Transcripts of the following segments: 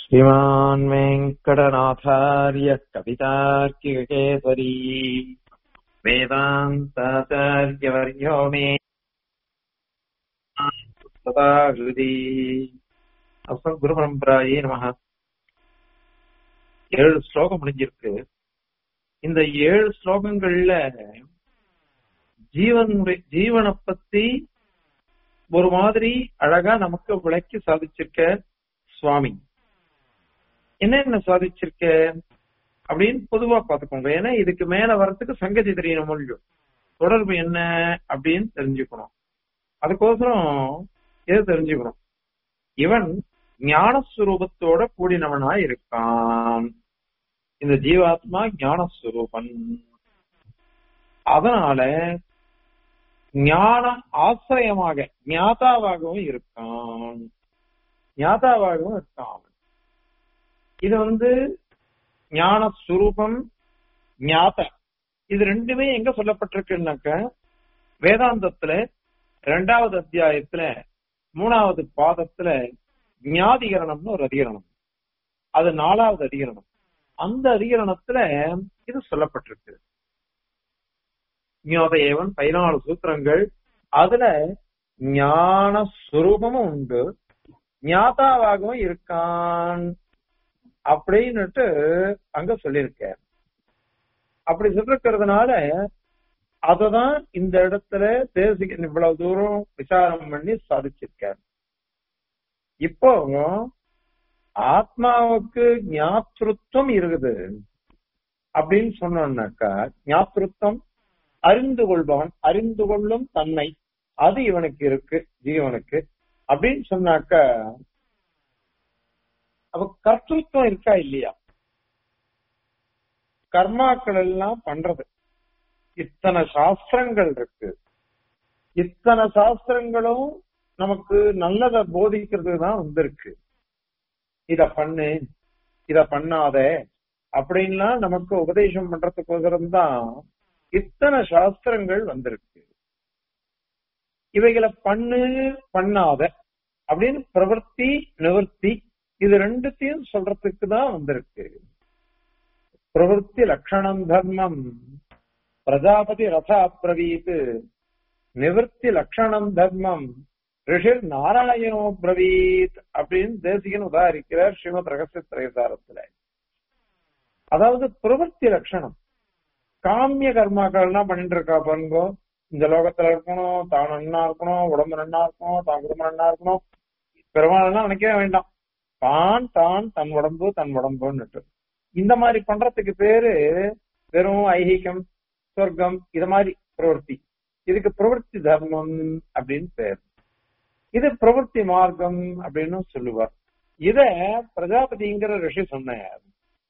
श्रीमान् वेङ्कटनाथार्य कवितार्किकेसरी वेदान्ताचार्यवर्यो मे सदा हृदि அஸ்மத் குரு பரம்பராயே நமக ஏழு ஸ்லோகம் முடிஞ்சிருக்கு இந்த ஏழு ஸ்லோகங்கள்ல ஜீவன் ஜீவனை பத்தி ஒரு மாதிரி அழகா நமக்கு விளக்கி சாதிச்சிருக்க சுவாமி என்னென்ன சாதிச்சிருக்க அப்படின்னு பொதுவா பாத்துக்கோங்க ஏன்னா இதுக்கு மேல வர்றதுக்கு சங்கதி தெரியணும் மொழியும் தொடர்பு என்ன அப்படின்னு தெரிஞ்சுக்கணும் அதுக்கோசரம் எது தெரிஞ்சுக்கணும் இவன் ஞானஸ்வரூபத்தோட கூடினவனா இருக்கான் இந்த ஜீவாத்மா ஞானஸ்வரூபன் அதனால ஞான ஆசிரியமாக ஞாதாவாகவும் இருக்கான் ஞாதாவாகவும் இருக்கான் இது வந்து ஞான சுரூபம் ஞாத இது ரெண்டுமே எங்க சொல்லப்பட்டிருக்குன்னாக்க வேதாந்தத்துல ரெண்டாவது அத்தியாயத்துல மூணாவது பாதத்துல ஞாதிகரணம்னு ஒரு அதிகரணம் அது நாலாவது அதிகரணம் அந்த அதிகரணத்துல இது சொல்லப்பட்டிருக்கு ஞாதேவன் பதினாலு சூத்திரங்கள் அதுல ஞான சுரூபமும் உண்டு ஞாதாவாகவும் இருக்கான் அப்படின்னுட்டு அங்க சொல்லியிருக்க அப்படி சொல்லிருக்கிறதுனால அததான் இந்த இடத்துல தேசிகன் இவ்வளவு தூரம் விசாரம் பண்ணி சாதிச்சிருக்கார் இப்போ ஆத்மாவுக்கு ஞாபகத்துவம் இருக்குது அப்படின்னு சொன்னோம்னாக்கா ஞாபகத்துவம் அறிந்து கொள்பவன் அறிந்து கொள்ளும் தன்மை அது இவனுக்கு இருக்கு ஜீவனுக்கு அப்படின்னு சொன்னாக்கா அப்ப கர்த்தத்துவம் இருக்கா இல்லையா கர்மாக்கள் எல்லாம் பண்றது இத்தனை சாஸ்திரங்கள் இருக்கு இத்தனை சாஸ்திரங்களும் நமக்கு நல்லதை போதிக்கிறதுக்கு தான் வந்திருக்கு இத பண்ணு இத பண்ணாத அப்படின்லாம் நமக்கு உபதேசம் பண்றதுக்கோசரம் தான் இத்தனை சாஸ்திரங்கள் வந்திருக்கு இவைகளை பண்ணு பண்ணாத அப்படின்னு பிரவர்த்தி நிவர்த்தி இது ரெண்டுத்தையும் சொல்றதுக்கு தான் வந்திருக்கு பிரவருத்தி லட்சணம் தர்மம் பிரஜாபதி ரத அப்ரவீத் நிவர்த்தி லட்சணம் தர்மம் ரிஷிர் நாராயணோ பிரவீத் அப்படின்னு தேசிகன் உதாரிக்கிறார் ஸ்ரீமத் ரகசிய திரைசாரத்துல அதாவது பிரவர்த்தி லட்சணம் காமிய கர்மாக்கள் எல்லாம் பண்ணிட்டு இருக்கா பாருங்க இந்த லோகத்துல இருக்கணும் தான் நன்னா இருக்கணும் உடம்பு நன்னா இருக்கணும் தான் குடும்பம் நன்னா இருக்கணும் பெருமாள் நினைக்கவே வேண்டாம் தான் தான் தன் உடம்பு தன் உடம்புன்னுட்டு இந்த மாதிரி பண்றதுக்கு பேரு வெறும் ஐஹிகம் சொர்க்கம் இது மாதிரி பிரவர்த்தி இதுக்கு பிரவர்த்தி தர்மம் அப்படின்னு பேர் இது பிரவர்த்தி மார்க்கம் அப்படின்னு சொல்லுவார் இத பிரஜாபதிங்கிற ரிஷி சொன்னார்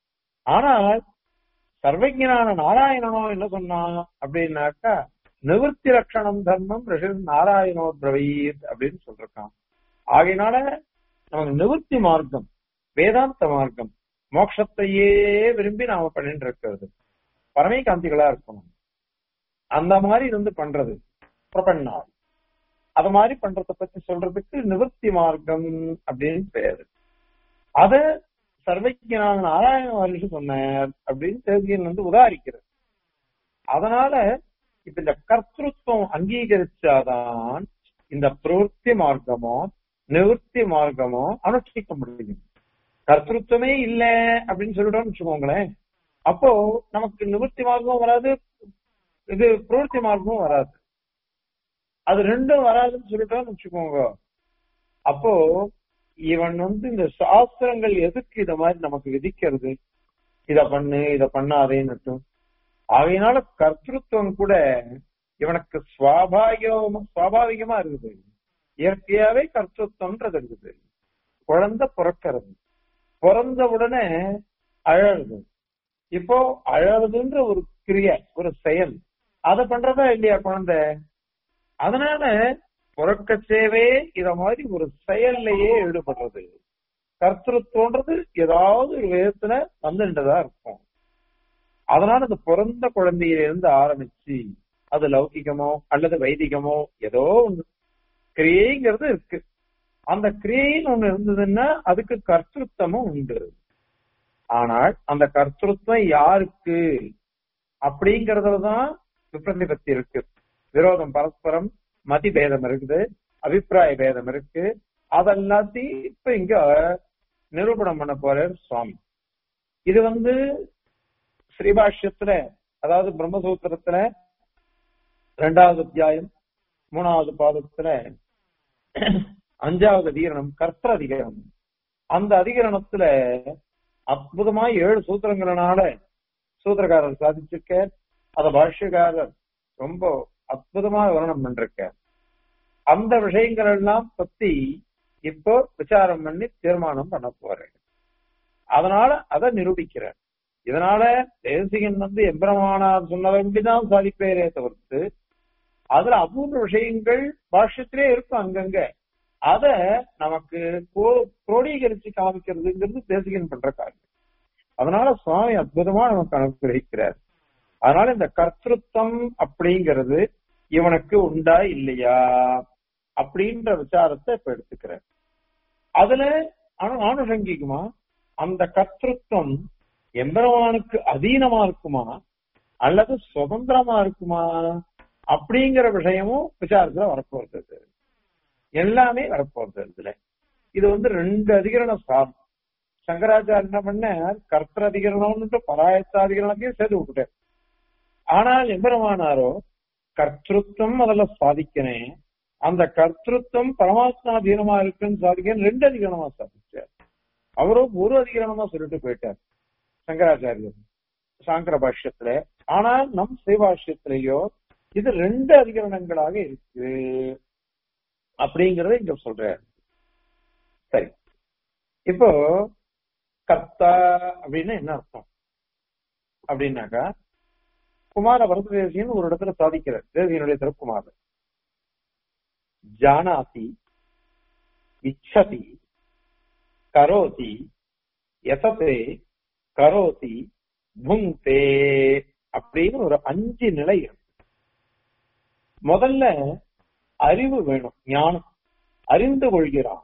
ஆனால் சர்வஜனான நாராயணனோ என்ன சொன்னான் அப்படின்னாக்கா நிவர்த்தி லட்சணம் தர்மம் ரிஷி நாராயணோ பிரவீத் அப்படின்னு சொல்றான் ஆகையினால நமக்கு நிவர்த்தி மார்க்கம் வேதாந்த மார்க்கம் மோட்சத்தையே விரும்பி நாம பண்ணிட்டு இருக்கிறது பரமே காந்திகளா இருக்கணும் அந்த மாதிரி இருந்து பண்றது பிரபன்னார் அத மாதிரி பண்றத பத்தி சொல்றதுக்கு நிவர்த்தி மார்க்கம் அப்படின்னு பேரு அத சர்வஜனான நாராயண மகர்ஷி சொன்னார் அப்படின்னு தேசியன் வந்து உதாரிக்கிறது அதனால இப்ப இந்த கர்த்தத்துவம் அங்கீகரிச்சாதான் இந்த பிரவருத்தி மார்க்கமோ நிவர்த்தி மார்க்கமோ அனுஷ்டிக்க முடியும் கர்த்தத்துவமே இல்ல அப்படின்னு சொல்லிட்டோம்னு வச்சுக்கோங்களேன் அப்போ நமக்கு நிவர்த்தி மார்க்கமும் வராது இது பிரவருத்தி மார்க்கமும் வராது அது ரெண்டும் வராதுன்னு சொல்லிட்டோம்னு வச்சுக்கோங்க அப்போ இவன் வந்து இந்த சாஸ்திரங்கள் எதுக்கு இத மாதிரி நமக்கு விதிக்கிறது இத பண்ணு இத பண்ணாதேன்னு ஆகையினால கர்த்தத்துவம் கூட இவனுக்கு சுவாபாவிகமா சுவாபாவிகமா இருக்குது இயற்கையாவே கர்த்தத்துவம்ன்றது இருக்குது குழந்தை பிறக்கிறது பிறந்த உடனே அழகுது இப்போ அழகுதுன்ற ஒரு கிரியை ஒரு செயல் அதை பண்றதா இல்லையா குழந்தை அதனால புறக்கச்சேவே இத மாதிரி ஒரு செயல்லையே ஈடுபடுறது கர்த்தத்துவன்றது ஏதாவது ஒரு விதத்துல வந்துட்டதா இருக்கும் அதனால இந்த பிறந்த குழந்தையிலிருந்து ஆரம்பிச்சு அது லௌகிகமோ அல்லது வைதிகமோ ஏதோ ஒண்ணு கிரியைங்கிறது இருக்கு அந்த கிரியைன்னு ஒண்ணு இருந்ததுன்னா அதுக்கு கர்த்தృత్வமும் உண்டு ஆனால் அந்த கர்த்தృత్வம் யாருக்கு அப்படிங்கறதுலதான் விப்ரதிபத்தி இருக்கு விரோதம் பரஸ்பரம் மதி பேதம் இருக்குது அபிப்பிராய பேதம் இருக்கு அதெல்லாத்தையும் இப்ப இங்க நிரூபணம் பண்ண போறார் சுவாமி இது வந்து ஸ்ரீபாஷ்யத்துல அதாவது பிரம்மசூத்திரத்துல ரெண்டாவது அத்தியாயம் மூணாவது பாதத்துல அஞ்சாவது அதிகரணம் கர்த்தர் அதிகரணம் அந்த அதிகரணத்துல அற்புதமா ஏழு சூத்திரங்களனால சூத்திரக்காரர் சாதிச்சிருக்க அத பாஷ்யக்காரர் ரொம்ப அற்புதமா வர்ணனம் பண்ணிருக்க அந்த விஷயங்கள் எல்லாம் பத்தி இப்போ விசாரம் பண்ணி தீர்மானம் பண்ண போறேன் அதனால அதை நிரூபிக்கிறேன் இதனால தேசிகன் வந்து எம்பிரமானார் சொன்னபடிதான் சாதிப்பேரே தவிர்த்து அதுல அபூர்வ விஷயங்கள் பாஷ்யத்திலே இருக்கும் அங்கங்க அத நமக்கு கோடீகரிச்சு காமிக்கிறதுங்கிறது தேசிகன் பண்ற காரியம் அதனால சுவாமி அற்புதமா நமக்கு அனுகிரகிக்கிறார் அதனால இந்த கர்த்தృత్వం அப்படிங்கிறது இவனுக்கு உண்டா இல்லையா அப்படின்ற விசாரத்தை இப்ப எடுத்துக்கிறார் அதுல ஆணுஷங்கிக்குமா அந்த கர்த்தృత్వం எம்பெருமானுக்கு அதீனமா இருக்குமா அல்லது சுதந்திரமா இருக்குமா அப்படிங்கிற விஷயமும் விசாரத்துல வரப்போறது எல்லாமே வரப்போறது இதுல இது வந்து ரெண்டு அதிகரண சாரம் சங்கராச்சார் என்ன பண்ண கர்த்தர் அதிகரணம்னு பராயத்தாதிகரணத்தையும் சேர்த்து விட்டுட்டார் ஆனால் எம்பெருமானாரோ கர்த்தృత్వం முதல்ல சாதிக்கிறேன் அந்த கர்த்தృత్వం பரமாத்மாதீனமா இருக்குன்னு சாதிக்கிறேன் ரெண்டு அதிகரணமா சாதிச்சார் அவரும் ஒரு அதிகரணமா சொல்லிட்டு போயிட்டார் சங்கராச்சாரியர் சாங்கர பாஷ்யத்துல ஆனால் நம் சிவபாஷ்யத்திலேயோ இது ரெண்டு அதிகரணங்களாக இருக்கு அப்படிங்கறத இங்க சொல்றாரு சரி இப்போ கர்த்தா அப்படின்னு என்ன அர்த்தம் அப்படின்னாக்கா குமார பரத தேசியன் ஒரு இடத்துல சாதிக்கிறார் தேசியனுடைய திருக்குமார் ஜானாதி இச்சதி கரோதி எசதே கரோதி புங்தே அப்படின்னு ஒரு அஞ்சு நிலை இருக்கு முதல்ல அறிவு வேணும் ஞானம் அறிந்து கொள்கிறான்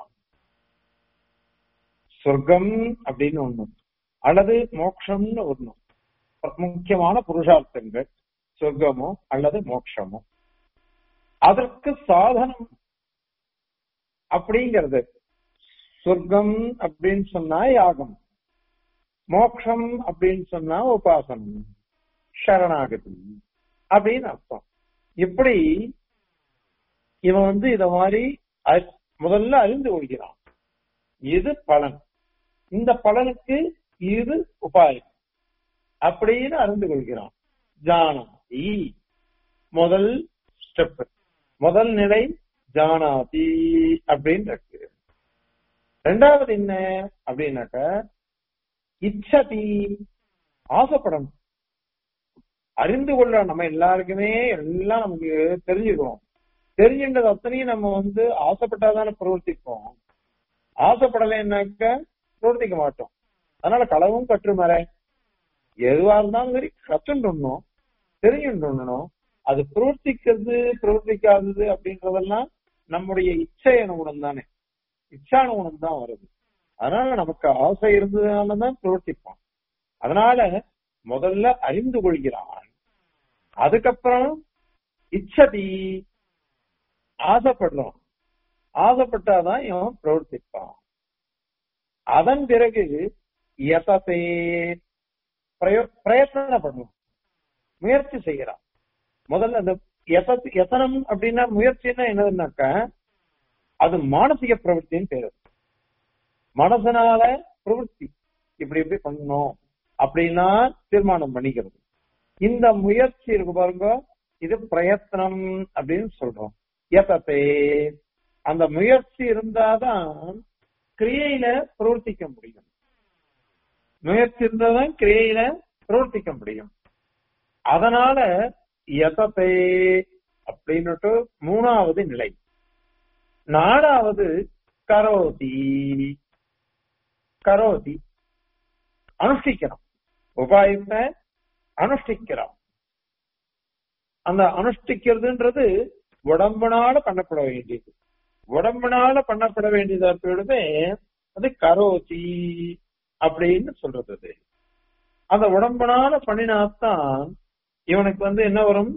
சொர்க்கம் அப்படின்னு ஒண்ணு அல்லது மோட்சம்னு ஒண்ணு முக்கியமான புருஷார்த்தங்கள் சொர்க்கமோ அல்லது மோட்சமோ அதற்கு சாதனம் அப்படிங்கிறது சொர்க்கம் அப்படின்னு சொன்னா யாகம் மோக்ஷம் அப்படின்னு சொன்னா உபாசனம் சரணாகதி அப்படின்னு அர்த்தம் இப்படி இவன் வந்து இத மாதிரி முதல்ல அறிந்து கொள்கிறான் இது பலன் இந்த பலனுக்கு இது உபாயம் அப்படின்னு அறிந்து கொள்கிறான் ஜானாதி முதல் ஸ்டெப் முதல் நிலை ஜானாதி அப்படின்னு இருக்கு ரெண்டாவது என்ன அப்படின்னாக்க இச்சதி ஆசைப்படணும் அறிந்து கொள்ள நம்ம எல்லாருக்குமே எல்லாம் நமக்கு தெரிஞ்சுக்கிறோம் தெரிஞ்சுன்றது அத்தனையும் நம்ம வந்து ஆசைப்பட்டாதானே பிரவர்த்திப்போம் ஆசைப்படலைன்னாக்க பிரவர்த்திக்க மாட்டோம் அதனால களவும் கற்றுமற எதுவா இருந்தாலும் சரி கற்றுண்டணும் தெரிஞ்சுண்டணும் அது பிரவர்த்திக்கிறது பிரவர்த்திக்காதது அப்படின்றதெல்லாம் நம்முடைய இச்சை அனுகுணம் தானே இச்சானுகுணம் தான் வருது அதனால நமக்கு ஆசை இருந்ததுனாலதான் பிரவர்த்திப்போம் அதனால முதல்ல அறிந்து கொள்கிறான் அதுக்கப்புறம் இச்சதி ஆசைப்படுறோம் ஆசைப்பட்டாதான் இவன் பிரவர்த்திப்பான் அதன் பிறகு எதத்தை பிரயத்தனப்படணும் முயற்சி செய்யறான் முதல்ல அந்த எத்தனம் அப்படின்னா முயற்சின்னா என்னதுன்னாக்கா அது மானசிக பிரவൃத்தின்னு பேரு மனசனால பிரவൃத்தி இப்படி இப்படி பண்ணணும் அப்படின்னா தீர்மானம் பண்ணிக்கிறது இந்த முயற்சி இருக்கு பாருங்க இது பிரயத்தனம் அப்படின்னு சொல்றோம் எத்தத்தை அந்த முயற்சி இருந்தாதான் கிரியையில பிரவர்த்திக்க முடியும் முயற்சி இருந்தாதான் கிரியையில பிரவர்த்திக்க முடியும் அதனால எதத்தை அப்படின்னுட்டு மூணாவது நிலை நாலாவது கரோதி கரோதி அனுஷ்டிக்கிறோம் உபாயத்தை அனுஷ்டிக்கிறோம் அந்த அனுஷ்டிக்கிறதுன்றது உடம்புனால பண்ணப்பட வேண்டியது உடம்புனால பண்ணப்பட வேண்டியதா போயிடுமே அது கரோச்சி அப்படின்னு சொல்றது அது அந்த உடம்புனால பண்ணினாத்தான் இவனுக்கு வந்து என்ன வரும்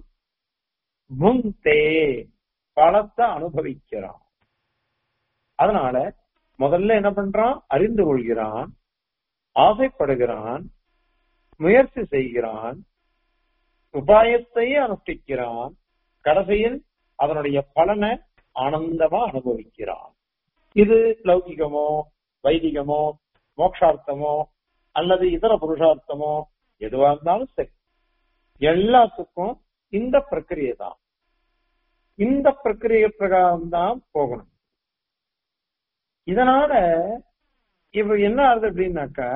முந்தே பலத்தை அனுபவிக்கிறான் அதனால முதல்ல என்ன பண்றான் அறிந்து கொள்கிறான் ஆசைப்படுகிறான் முயற்சி செய்கிறான் உபாயத்தை அனுஷ்டிக்கிறான் கடைசியில் அதனுடைய பலனை ஆனந்தமா அனுபவிக்கிறான் இது லௌகிகமோ வைதிகமோ மோட்சார்த்தமோ அல்லது இதர புருஷார்த்தமோ எதுவா இருந்தாலும் சரி எல்லாத்துக்கும் இந்த பிரக்கிரியை தான் இந்த பிரக்கிரிய பிரகாரம் தான் போகணும் இதனால இப்ப என்ன ஆகுது அப்படின்னாக்கா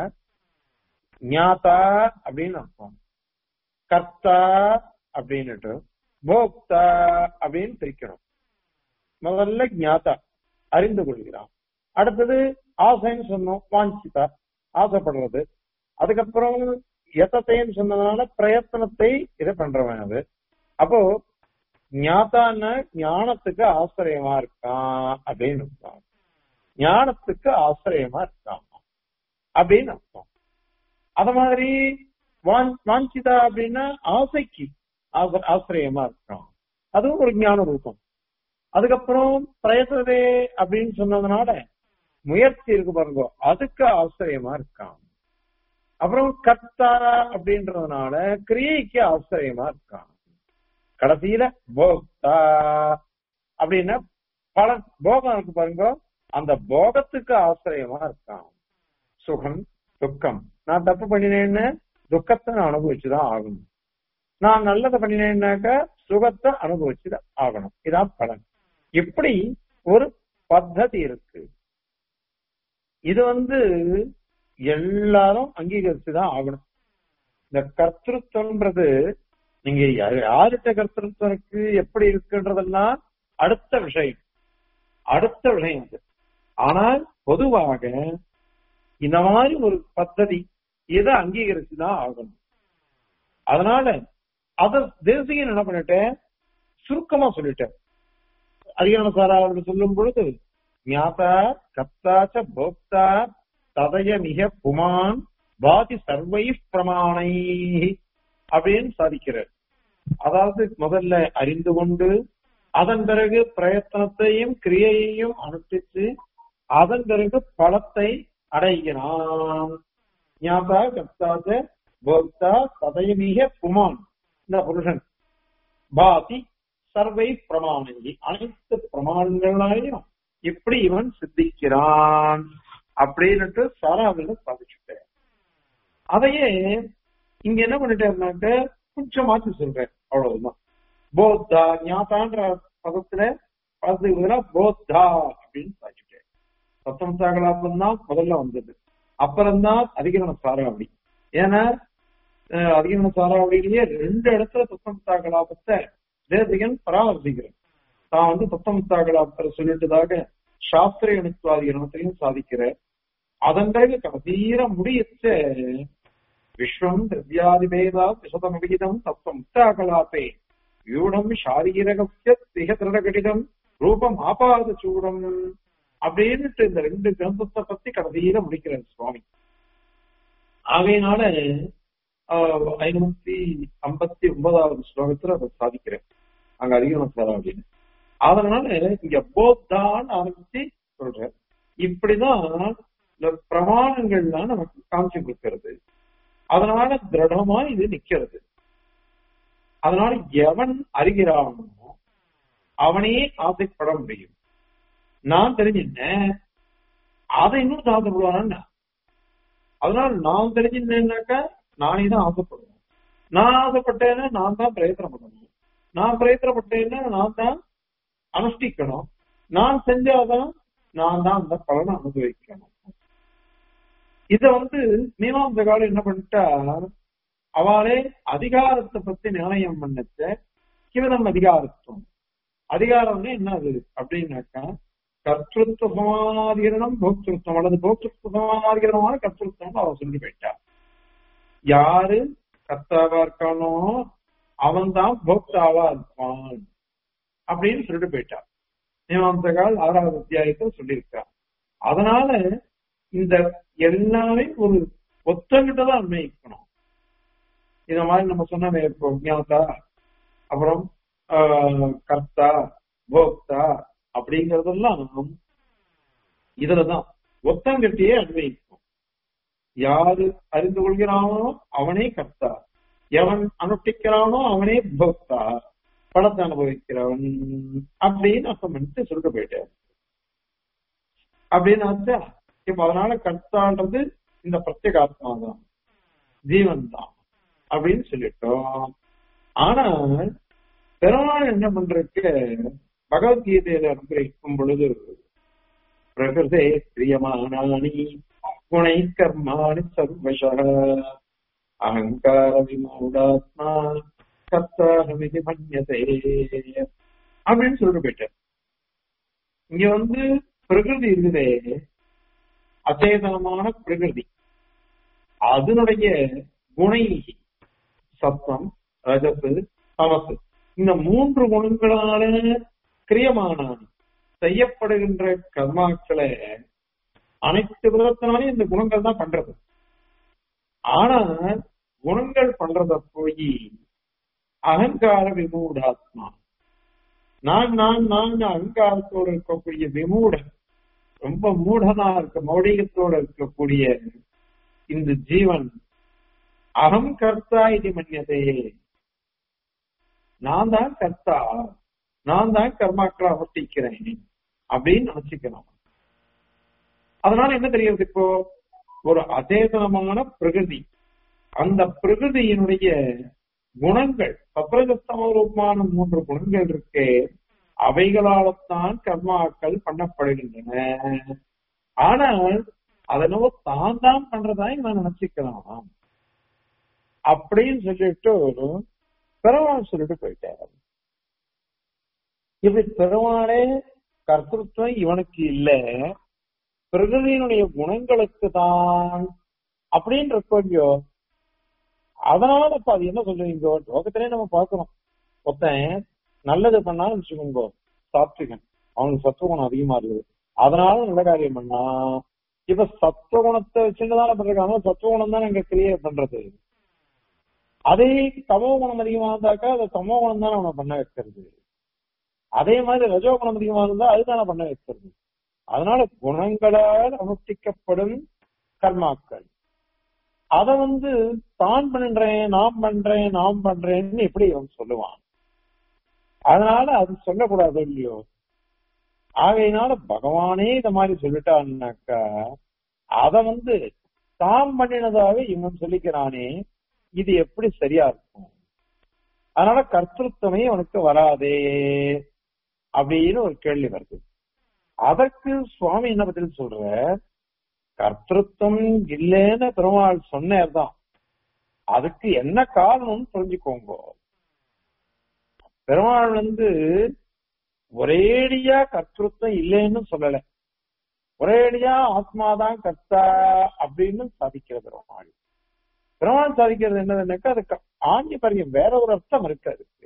ஞாதா அப்படின்னு அர்த்தம் கர்த்தா அப்படின்னுட்டு போக்தா அப்படின்னு பிரிக்கணும் முதல்ல ஞாதா அறிந்து கொள்கிறான் அடுத்தது ஆசைன்னு சொன்னோம் வாஞ்சிதா ஆசைப்படுறது அதுக்கப்புறம் எத்தத்தைன்னு சொன்னதுனால பிரயத்தனத்தை இதை பண்றவன் அது அப்போ ஞாத்தான ஞானத்துக்கு ஆசிரியமா இருக்கான் அப்படின்னு அர்த்தம் ஞானத்துக்கு ஆசிரியமா இருக்கான் அப்படின்னு அர்த்தம் அத மாதிரி வாஞ்சிதா அப்படின்னா ஆசைக்கு ஆசிரியமா இருக்கான் அதுவும் ஒரு ஞான ரூபம் அதுக்கப்புறம் பிரயத்தனதே அப்படின்னு சொன்னதுனால முயற்சி இருக்கு பாருங்க அதுக்கு ஆசிரியமா இருக்கான் அப்புறம் கர்த்தாரா அப்படின்றதுனால கிரியைக்கு ஆசிரியமா இருக்கான் கடைசியில போக்தா அப்படின்னா பல போகம் இருக்கு பாருங்க அந்த போகத்துக்கு ஆசிரியமா இருக்கான் சுகம் துக்கம் நான் தப்பு பண்ணினேன்னு துக்கத்தை நான் அனுபவிச்சுதான் ஆகணும் நான் நல்லதை பண்ணினேன்னாக்க சுகத்தை அனுபவிச்சுதான் ஆகணும் இதான் பலன் இப்படி ஒரு பத்ததி இருக்கு இது வந்து எல்லாரும் அங்கீகரிச்சுதான் ஆகணும் இந்த கர்த்தத்துவன்றது நீங்க யார்கிட்ட கர்த்தத்துவம் இருக்கு எப்படி இருக்குன்றதெல்லாம் அடுத்த விஷயம் அடுத்த விஷயம் அது ஆனால் பொதுவாக இந்த மாதிரி ஒரு பദ്ധதி இதை அங்கீகரிச்சுதான் ஆகணும் அதனால அத தேசியம் என்ன பண்ணிட்டேன் சுருக்கமா சொல்லிட்டேன் அதிகார சாராவில் சொல்லும் பொழுது ஞாதா கத்தாச்ச போக்தா ததய மிக புமான் பாதி சர்வை பிரமாணை அப்படின்னு சாதிக்கிறார் அதாவது முதல்ல அறிந்து கொண்டு அதன் பிறகு பிரயத்தனத்தையும் கிரியையையும் அனுஷ்டித்து அதன் பிறகு பலத்தை அடைகிறான் ஞாபா கப்தாச்ச போக்தா ததயமிக புமான் இந்த புருஷன் பாதி சர்வை பிரமாணங்கி அனைத்து பிரமாணங்களாயும் இப்படி இவன் சித்திக்கிறான் அப்படின்னுட்டு சாராவில் சாதிச்சுட்டேன் அதையே இங்க என்ன பண்ணிட்டேன்னாக்க கொஞ்சம் மாற்றி சொல்றேன் அவ்வளவுதான் போத்தா ஞாதான்ற பதத்துல பதத்துக்கு போத்தா அப்படின்னு சாதிச்சுட்டேன் சத்தம் சாகலாபம் தான் முதல்ல வந்தது அப்புறம்தான் அதிகரண சாராவளி ஏன்னா அதிகரண சாராவளியிலேயே ரெண்டு இடத்துல தத்தம் சாகலாபத்தை தேசிகன் பராமர்சிக்கிறேன் தான் வந்து தத்தம் சாகலாபத்தை சொல்லிட்டதாக சாஸ்திர அணுத்வாதிகரணத்தையும் சாதிக்கிற அதன் பிறகு கதீர முடியச்ச விஸ்வம் திரவியாதிபேதா விசதம் விகிதம் தத்துவம் முக்தாகலாப்பே யூடம் சாரீரகசிய திக திருடகடிதம் ரூபம் ஆபாத சூடம் அப்படின்னுட்டு இந்த ரெண்டு கிரந்தத்தை பத்தி கடைசியில முடிக்கிறார் சுவாமி ஆகையினால ஐநூத்தி ஐம்பத்தி ஒன்பதாவது ஸ்லோகத்துல அதை சாதிக்கிறேன் அங்க அதிகம் தரோம் அப்படின்னு அதனால இங்க போத்தான் ஆரம்பிச்சு சொல்ற இப்படிதான் இந்த பிரமாணங்கள்லாம் நமக்கு காமிச்சு கொடுக்கிறது அதனால திருடமா இது நிக்கிறது அதனால எவன் அறிகிறானோ அவனே ஆசைப்பட முடியும் நான் தெரிஞ்சிருந்தேன் அதை இன்னும் ஆசைப்படுவானா அதனால நான் தெரிஞ்சிருந்தேன்னாக்கா நானே தான் ஆசைப்படுவேன் நான் ஆசைப்பட்டேன்னா நான் தான் பிரயத்தனம் பண்ணணும் நான் பிரயத்தனப்பட்டேன்னா நான் தான் அனுஷ்டிக்கணும் நான் செஞ்சாதான் நான் தான் அந்த பலனை அனுபவிக்கணும் இத வந்து மீமாம்ச காலம் என்ன பண்ணிட்டா அவளே அதிகாரத்தை பத்தி நிர்ணயம் பண்ணச்ச கிவதம் அதிகாரத்துவம் அதிகாரம்னா என்ன அது அப்படின்னாக்கா கர்த்தృత్వ சமாதிகரணம் போக்திருத்தம் அல்லது போக்திருத்த சமாதிகரணமான கர்த்தృత్వం அவ சொல்லி போயிட்டா யாரு கர்த்தாவா இருக்கானோ அவன் தான் போக்தாவா இருப்பான் அப்படின்னு சொல்லிட்டு போயிட்டா மீமாம்சகால் ஆறாவது அத்தியாயத்தில் சொல்லியிருக்கார் அதனால இந்த எல்லாமே ஒரு ஒத்தங்கிட்ட தான் அன்வயிக்கணும் இந்த மாதிரி நம்ம சொன்னோமே இப்போ ஞாதா அப்புறம் ஆஹ், கர்த்தா போக்தா அப்படிங்கறதெல்லாம் இதுலதான் ஒத்தங்கட்டியே அன்வயிக்கும் யாரு அறிந்து கொள்கிறானோ அவனே கர்த்தா எவன் அனுஷ்டிக்கிறானோ அவனே போக்தா பணத்தை அனுபவிக்கிறவன் அப்படின்னு அர்த்தம் பண்ணிட்டு சொல்லிட்டு போயிட்டார் அப்படின்னு ஆச்சா இப்ப அதனால கர்த்தான்றது இந்த பிரத்யேகாத்மா தான் ஜீவன் தான் அப்படின்னு சொல்லிட்டோம் ஆனால் பெருமாள் என்ன பண்றதுக்கு பகவத்கீதையில அனுகிரகிக்கும் பொழுது பிரகிருதே பிரியமானானி குணை கர்மாணி சர்வச அகங்கார விமூடாத்மா கர்த்தாரமிதி மன்யதே அப்படின்னு சொல்லிட்டு போயிட்டார் இங்க வந்து பிரகிருதி இருக்குதே அச்சேதனமான பிரகிருதி அதனுடைய குணை சத்தம் ரஜத்து தமசு இந்த மூன்று குணங்களால கிரியமானான் செய்யப்படுகின்ற கர்மாக்களை அனைத்து விதத்தினாலையும் இந்த குணங்கள் தான் பண்றது ஆனால் குணங்கள் பண்றத போய் அகங்கார விமூடாத்மா நான் நான் நான் அகங்காரத்தோடு இருக்கக்கூடிய விமூடன் ரொம்ப மூடனா இருக்க மௌடிகத்தோட இருக்கக்கூடிய இந்த ஜீவன் அகம் கர்த்தா இது மன்யதே நான் தான் கர்த்தா நான் தான் கர்மாக்களை அவர்த்திக்கிறேன் அப்படின்னு நினைச்சுக்கணும் அதனால என்ன தெரியுது இப்போ ஒரு அச்சேதனமான பிரகிருதி அந்த பிரகிருதியினுடைய குணங்கள் சப்ரஜஸ்தமரூபமான மூன்று குணங்கள் இருக்கு அவைகளால்தான் கர்மாக்கள் பண்ணப்படுகின்றன ஆனால் அதனோ தான் தான் பண்றதா நான் நினைச்சுக்கலாம் அப்படின்னு சொல்லிட்டு பெருமாள் சொல்லிட்டு போயிட்டார் இப்படி பெருமாளே கர்த்தத்துவம் இவனுக்கு இல்ல பிரகிருதியினுடைய குணங்களுக்கு தான் அப்படின்னு இருக்கோ அதனால இப்ப அது என்ன சொல்றீங்க லோகத்திலே நம்ம பார்க்கிறோம் ஒருத்தன் நல்லது பண்ணாலும் வச்சுக்கோங்க சாத்விகன் அவனுக்கு சத்துவகுணம் அதிகமா இருக்குது அதனால நல்ல காரியம் பண்ணா இப்ப சத்துவகுணத்தை வச்சுட்டு தானே பண்றாங்க சத்துவகுணம் தான் இங்க கிரியேட் பண்றது அதே தமோ குணம் அதிகமா இருந்தாக்கா அது தமோ குணம் தானே அவனை பண்ண வைக்கிறது அதே மாதிரி ரஜோ குணம் அதிகமா இருந்தா அதுதானே பண்ண வைக்கிறது அதனால குணங்களால் அனுஷ்டிக்கப்படும் கர்மாக்கள் அத வந்து தான் பண்றேன் நாம் பண்றேன் நாம் பண்றேன்னு எப்படி அவன் சொல்லுவான் அதனால அது சொல்லக்கூடாது இல்லையோ ஆகையினால பகவானே இந்த மாதிரி சொல்லிட்டான்னாக்கா அத வந்து தாம் பண்ணினதாக இவன் சொல்லிக்கிறானே இது எப்படி சரியா இருக்கும் அதனால கர்த்தத்துவமே அவனுக்கு வராதே அப்படின்னு ஒரு கேள்வி வருது அதற்கு சுவாமி என்ன பதில் சொல்ற கர்த்தத்துவம் இல்லைன்னு பெருமாள் சொன்னார் தான் அதுக்கு என்ன காரணம்னு தெரிஞ்சுக்கோங்க பெருமாள் வந்து ஒரேடியா கர்த்தத்துவம் இல்லைன்னு சொல்லல ஒரேடியா ஆத்மாதான் கர்த்தா அப்படின்னு சாதிக்கிற பெருமாள் பெருமாள் சாதிக்கிறது என்னதுன்னாக்கா அதுக்கு ஆண்டி பரியம் வேற ஒரு அர்த்தம் இருக்கு அதுக்கு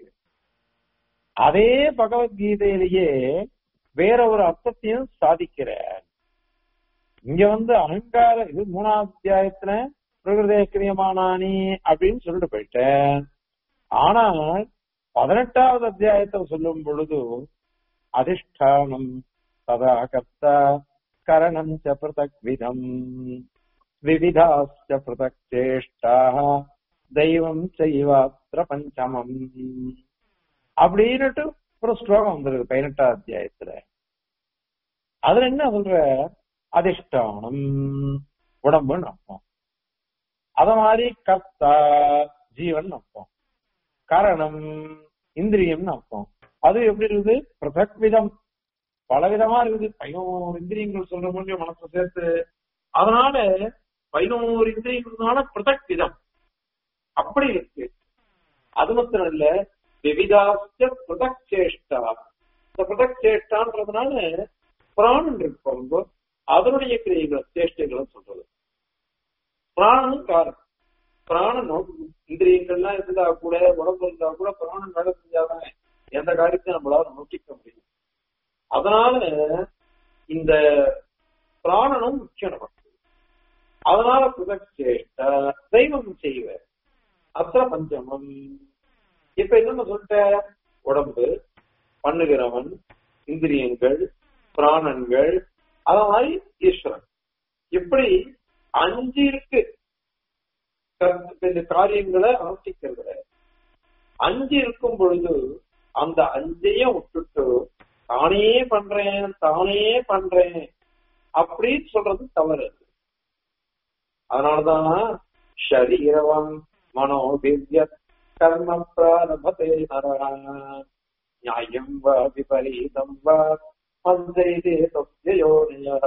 அதே பகவத்கீதையிலேயே வேற ஒரு அர்த்தத்தையும் சாதிக்கிற இங்க வந்து அகங்கார இது மூணாவது அத்தியாயத்துல பிரகிருதே கிரியமானானி அப்படின்னு சொல்லிட்டு போயிட்டேன் ஆனால் பதினெட்டாவது அத்தியாயத்தை சொல்லும் பொழுது அதிஷ்டானம் ததா கர்த்தா கரணம் ச பிரதக் விதம் விவிதாச்ச பிரதக் சேஷ்டா தெய்வம் செய்வாத்திர பஞ்சமம் அப்படின்னுட்டு ஒரு ஸ்லோகம் வந்துருக்கு பதினெட்டாவது அத்தியாயத்துல அதுல என்ன சொல்ற அதிஷ்டானம் உடம்புன்னு அர்த்தம் அத மாதிரி கர்த்தா ஜீவன் அர்த்தம் காரணம் இந்திரியம்னு அர்த்தம் அது எப்படி இருக்குது பிரதக் விதம் பலவிதமா இருக்குது பதினோரு இந்திரியங்கள் சொல்ற முடியும் மனசை சேர்த்து அதனால பதினோரு இந்திரியங்கள்னால பிரதக் விதம் அப்படி இருக்கு அது மாத்திரம் இல்ல விவிதாஸ்ய பிரதக் சேஷ்டா இந்த பிரதக் சேஷ்டான்றதுனால பிராணன் இருக்கு அதனுடைய கிரியைகளை சேஷ்டைகளை சொல்றது பிராணனும் காரணம் பிராணன் இந்திரியங்கள்லாம் இருந்தா கூட உடம்பு இருந்தா கூட பிராணன் வேலை செஞ்சாதான் எந்த காரியத்தையும் நம்மளால நோக்கிக்க முடியும் அதனால இந்த பிராணனும் முக்கியம் நமக்கு அதனால புதச்சேட்ட தெய்வம் செய்வர் அத்த பஞ்சமம் இப்ப என்ன சொல்லிட்ட உடம்பு பண்ணுகிறவன் இந்திரியங்கள் பிராணன்கள் அத மாதிரி ஈஸ்வரன் இப்படி அஞ்சு இருக்கு கர்த்த- இந்த காரியங்களை அனுஷ்டிக்கிறதுல அஞ்சு இருக்கும் பொழுது அந்த அஞ்சையும் விட்டுட்டு தானே பண்றேன் தானே பண்றேன் அப்படின்னு சொல்றது தவறு அதனாலதான் ஷரீரவம் மனோபிவ்ய கர்ம பிராரபதே நரா நியாயம் வா விபரீதம் வா மந்தைதே தஸ்யோனய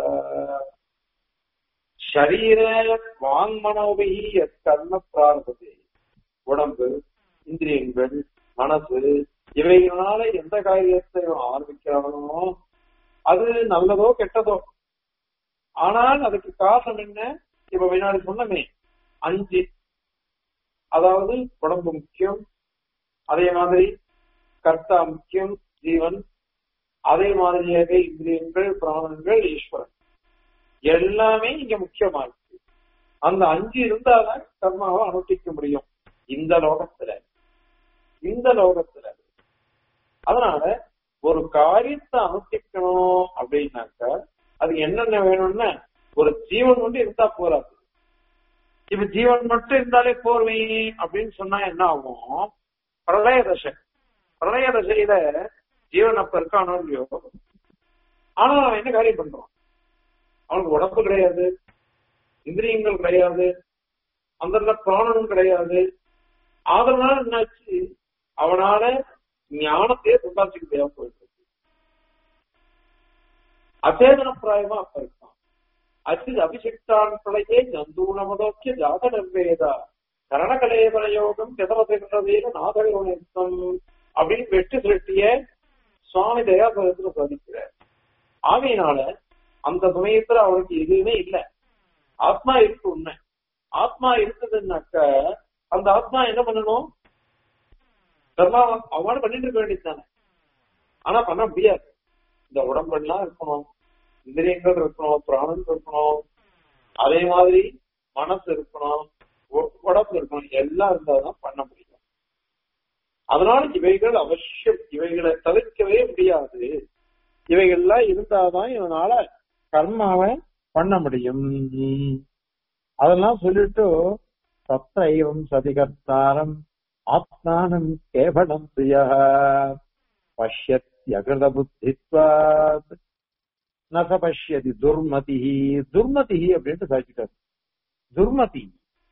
ஷரீர வாங்மனோபி கர்ம பிராரபதே உடம்பு இந்திரியங்கள் மனசு இவைகளால எந்த காரியத்தை அவன் ஆரம்பிக்கிறானோ அது நல்லதோ கெட்டதோ ஆனால் அதுக்கு காரணம் என்ன இப்ப முன்னாடி சொன்னமே அஞ்சு அதாவது உடம்பு முக்கியம் அதே மாதிரி கர்த்தா முக்கியம் ஜீவன் அதே மாதிரியாக இந்திரியங்கள் பிராணங்கள் ஈஸ்வரன் எல்லாமே இங்க முக்கியமா இருக்கு அந்த அஞ்சு இருந்தாதான் கர்மாவை அனுஷ்டிக்க முடியும் இந்த லோகத்துல இந்த லோகத்துல அதனால ஒரு காரியத்தை அனுஷ்டிக்கணும் அப்படின்னாக்க அது என்னென்ன வேணும்னா ஒரு ஜீவன் மட்டும் இருந்தா போறாது இப்ப ஜீவன் மட்டும் இருந்தாலே போர்வை அப்படின்னு சொன்னா என்ன ஆகும் பிரளய தசை பிரளய தசையில ஜீவன் அப்ப இருக்கானோ இல்லையோ ஆனா அவன் என்ன காரியம் பண்றான் அவனுக்கு உடம்பு கிடையாது இந்திரியங்கள் கிடையாது அந்த பிராணனும் கிடையாது அதனால என்னாச்சு அவனால ஞானத்தையே சம்பாதிச்சுக்க முடியாம போயிட்டு இருக்கு அச்சேதன பிராயமா அப்ப இருக்கான் அச்சித் அபிஷிக்தான் பிழையே ஜந்தூனமதோக்கிய ஜாத நிர்வேதா கரணகலேபர யோகம் கெதவதைகிறதேன நாதகோணம் அப்படின்னு வெற்றி திரட்டிய சுவாமி தயாபரத்துல சாதிக்கிறார் ஆகையினால அந்த சமயத்துல அவனுக்கு எதுவுமே இல்லை ஆத்மா இருக்கு உண்மை ஆத்மா இருக்குதுன்னாக்க அந்த ஆத்மா என்ன பண்ணணும் கர்மா அவனோட பண்ணிட்டு இருக்க வேண்டியது தானே ஆனா பண்ண முடியாது இந்த உடம்பெல்லாம் இருக்கணும் இந்திரியங்கள் இருக்கணும் பிராணன் இருக்கணும் அதே மாதிரி மனசு இருக்கணும் உ- உடம்பு இருக்கணும் எல்லாம் இருந்தாதான் பண்ண முடியும் அதனால இவைகள் அவசியம் இவைகளை தவிர்க்கவே முடியாது இவைகள்லாம் இருந்தாதான் இவனால கர்மாவை பண்ண முடியும் அதெல்லாம் சொல்லிட்டு சத்தைவம் சதிகர்த்தாரம் ஆத்மானம் கேவலம் பிரிய பஷ்யத்யகிருத புத்தித்வாத் நச பஷ்யதி துர்மதி துர்மதி அப்படின்ட்டு சாதிச்சிட்டாரு துர்மதி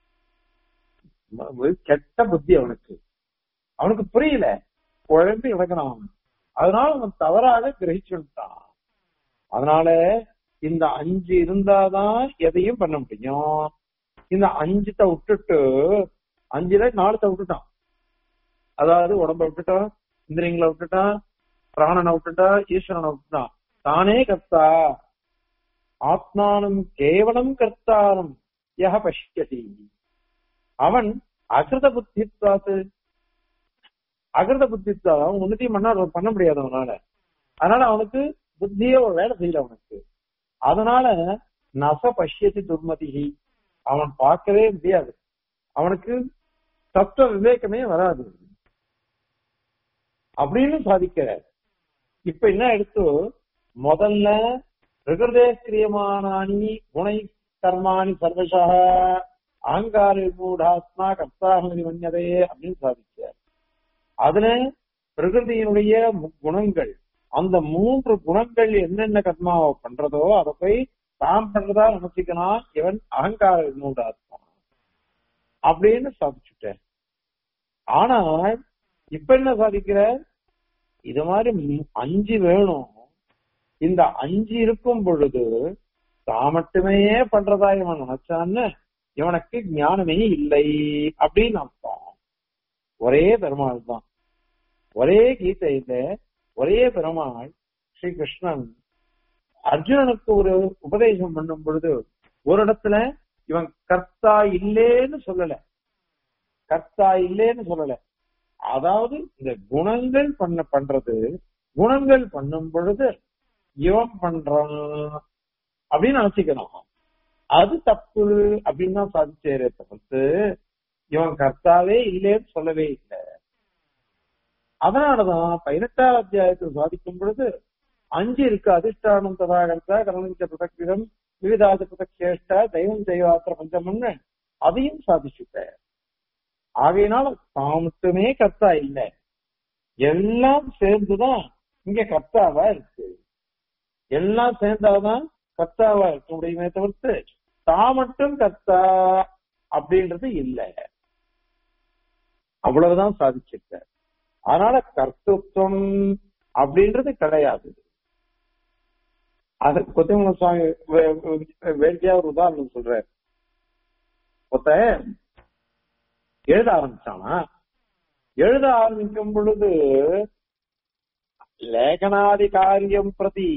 ம- கெட்ட புத்தி அவனுக்கு அவனுக்கு புரியல குழம்பு இழக்கிறான் அவன் அதனால அவன் தவறாக கிரகிச்சுட்டான் அதனால இந்த அஞ்சு இருந்தாதான் எதையும் பண்ண முடியும் இந்த அஞ்சுத்த விட்டுட்டு அஞ்சுல நாலுத்த விட்டுட்டான் அதாவது உடம்ப விட்டுட்டான் இந்திரியங்களை விட்டுட்டான் பிராணனை விட்டுட்டா ஈஸ்வரனை விட்டுட்டான் தானே கர்த்தா ஆத்மானம் கேவலம் கர்த்தாரம் யஹ பஷ்யதி அவன் அகிருத புத்தித்வாத்து அகிருத புத்தித்வா அவன் ஒன்னுத்தையும் பண்ண பண்ண முடியாது அவனால அதனால அவனுக்கு புத்தியே ஒரு வேலை செய்யல அவனுக்கு அதனால நச பஷ்யதி துர்மதிகி அவன் பார்க்கவே முடியாது அவனுக்கு தத்துவ விவேகமே வராது அப்படின்னு சாதிக்கிறார் இப்ப என்ன எடுத்து முதல்ல பிரகிருதேஸ்கிரியமானி குணை கர்மாணி சர்வசா அகங்கார மூடாத்மா கர்த்தாகி மன்யதே அப்படின்னு சாதிச்சார் அதுல பிரகிருதியினுடைய மு- குணங்கள் அந்த மூன்று குணங்கள் என்னென்ன கர்மாவை பண்றதோ அதை போய் தான் பண்றதா நினைச்சுக்கணும் இவன் அகங்கார மூடாத்மா அப்படின்னு சாதிச்சுட்டேன் ஆனால் இப்ப என்ன சாதிக்கிற இது மாதிரி மு- அஞ்சு வேணும் இந்த அஞ்சு இருக்கும் பொழுது தான் மட்டுமே பண்றதா இவன் நினைச்சான்னு இவனுக்கு ஞானமே இல்லை அப்படின்னு அர்த்தம் ஒரே பெருமாள் தான் ஒரே கீதையில ஒரே பெருமாள் ஸ்ரீ கிருஷ்ணன் அர்ஜுனனுக்கு ஒரு உபதேசம் பண்ணும் பொழுது ஒரு இடத்துல இவன் கர்த்தா இல்லேன்னு சொல்லல கர்த்தா இல்லேன்னு சொல்லல அதாவது இந்த குணங்கள் பண்ண பண்றது குணங்கள் பண்ணும் பொழுது இவன் பண்றான் அப்படின்னு நினைச்சுக்கணும் அது தப்பு அப்படின்னு தான் சாதிச்சேரே தவிர்த்து இவன் கர்த்தாவே இல்லைன்னு சொல்லவே இல்லை அதனாலதான் பதினெட்டாம் அத்தியாயத்தை சாதிக்கும் பொழுது அஞ்சு இருக்கு அதிஷ்டானம் ததாகர்த்தா கரணஞ்ச பிரதக்கிரம் விவிதாத பிரதக்ஷேஷ்டா தெய்வம் தெய்வாத்திர பஞ்சமன்னு அதையும் சாதிச்சுட்ட ஆகையினால தான் மட்டுமே கர்த்தா இல்லை எல்லாம் சேர்ந்துதான் இங்க கர்த்தாவா இருக்கு எல்லாம் சேர்ந்தாதான் கர்த்தாவா இருக்க முடியுமே தவிர்த்து தான் மட்டும் கர்த்தா அப்படின்றது இல்லை அவ்வளவுதான் சாதிச்சிருக்க அதனால கர்த்தத்துவம் அப்படின்றது கிடையாது அது கொத்தமல சுவாமி வேண்டியா ஒரு உதாரணம் சொல்ற ஒருத்த எழுத ஆரம்பிச்சானா எழுத ஆரம்பிக்கும் பொழுது லேகனாதி காரியம் பிரதி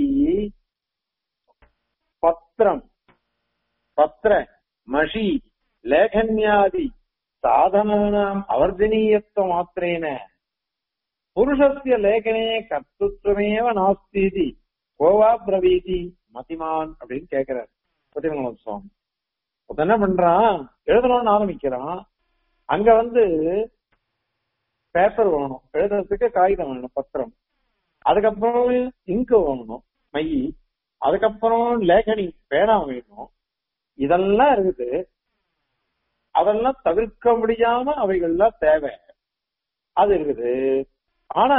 பத்திரம் பத்திர மஷி லேகன்யாதி சாதனானாம் அவர்ஜனீயத்துவ மாத்திரேன புருஷஸ்ய லேகனே கர்த்தத்துவமேவ நாஸ்தி கோவா பிரவீதி மதிமான் அப்படின்னு கேக்குறாரு பத்திமங்கலம் சுவாமி ஒருத்தன் என்ன பண்றான் எழுதணும்னு ஆரம்பிக்கிறான் அங்க வந்து பேப்பர் வேணும் எழுதுறதுக்கு காகிதம் வேணும் பத்திரம் அதுக்கப்புறம் இங்கு வேணும் மை அதுக்கப்புறம் லேகனி பேனா வேணும் இதெல்லாம் இருக்குது அதெல்லாம் தவிர்க்க முடியாம அவைகள்லாம் தேவை அது இருக்குது ஆனா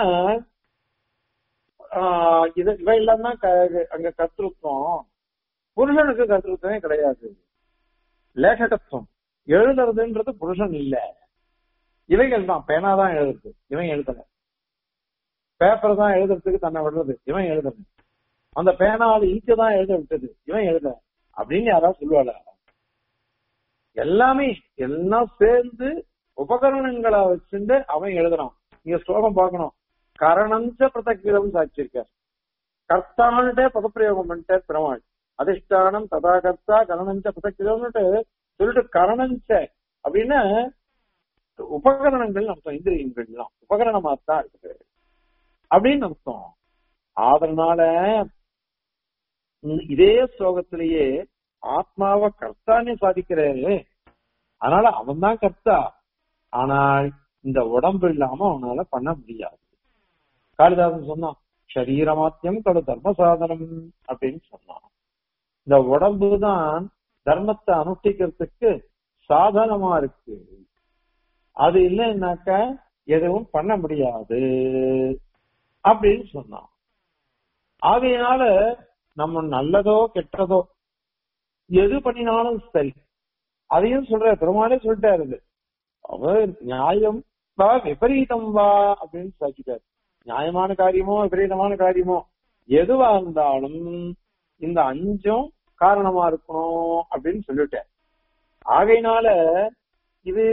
ஆஹ் இது இவையெல்லாம் தான் க- அங்க கத்திருத்தம் புருஷனுக்கு கத்திருத்தமே கிடையாது லேககத்துவம் எழுதுறதுன்றது புருஷன் இல்ல இவைகள் தான் பேனா தான் எழுதுறது இவன் எழுதல பேப்பர் தான் எழுதுறதுக்கு தன்னை விடுறது இவன் எழுதல அந்த பேனாவது இங்கு தான் எழுத விட்டது இவன் எழுதல அப்படின்னு யாராவது சொல்லுவாளா எல்லாமே எல்லாம் சேர்ந்து உபகரணங்களை வச்சுட்டு அவன் எழுதுறான் நீங்க ஸ்லோகம் பார்க்கணும் கரணஞ்ச பிரதக்கிரம் சாட்சியிருக்கார் கர்த்தான்ட்டே பதப்பிரயோகம் பண்ணிட்ட பெருமாள் அதிஷ்டானம் ததா கர்த்தா கரணஞ்ச பிரதக்கிரம்னுட்டு சொல்லிட்டு கரணஞ்ச அப்படின்னா உபகரணங்கள் அர்த்தம் இந்திரியங்கள்லாம் உபகரணமா தான் இருக்குது அப்படின்னு அர்த்தம் அதனால ம், இதே ஸ்லோகத்திலேயே ஆத்மாவை கர்த்தானே சாதிக்கிறாரு அதனால அவன் தான் கர்த்தா ஆனால் இந்த உடம்பு இல்லாம அவனால பண்ண முடியாது காளிதாசன் சொன்னான் சரீரமாத்தியம் கடு தர்ம சாதனம் அப்படின்னு சொன்னான் இந்த உடம்பு தான் தர்மத்தை அனுஷ்டிக்கிறதுக்கு சாதனமா இருக்கு அது இல்லைன்னாக்க எதுவும் பண்ண முடியாது அப்படின்னு சொன்னான் ஆகையினால நம்ம நல்லதோ கெட்டதோ எது பண்ணினாலும் சரி அதையும் சொல்ற பெருமாளே சொல்லிட்டாரு இது. அவர் நியாயம் வா விபரீதம் வா அப்படின்னு சாதிச்சிட்டாரு நியாயமான காரியமோ விபரீதமான காரியமோ எதுவா இருந்தாலும் இந்த அஞ்சும் காரணமா இருக்கணும் அப்படின்னு சொல்லிட்டேன் ஆகையினால இது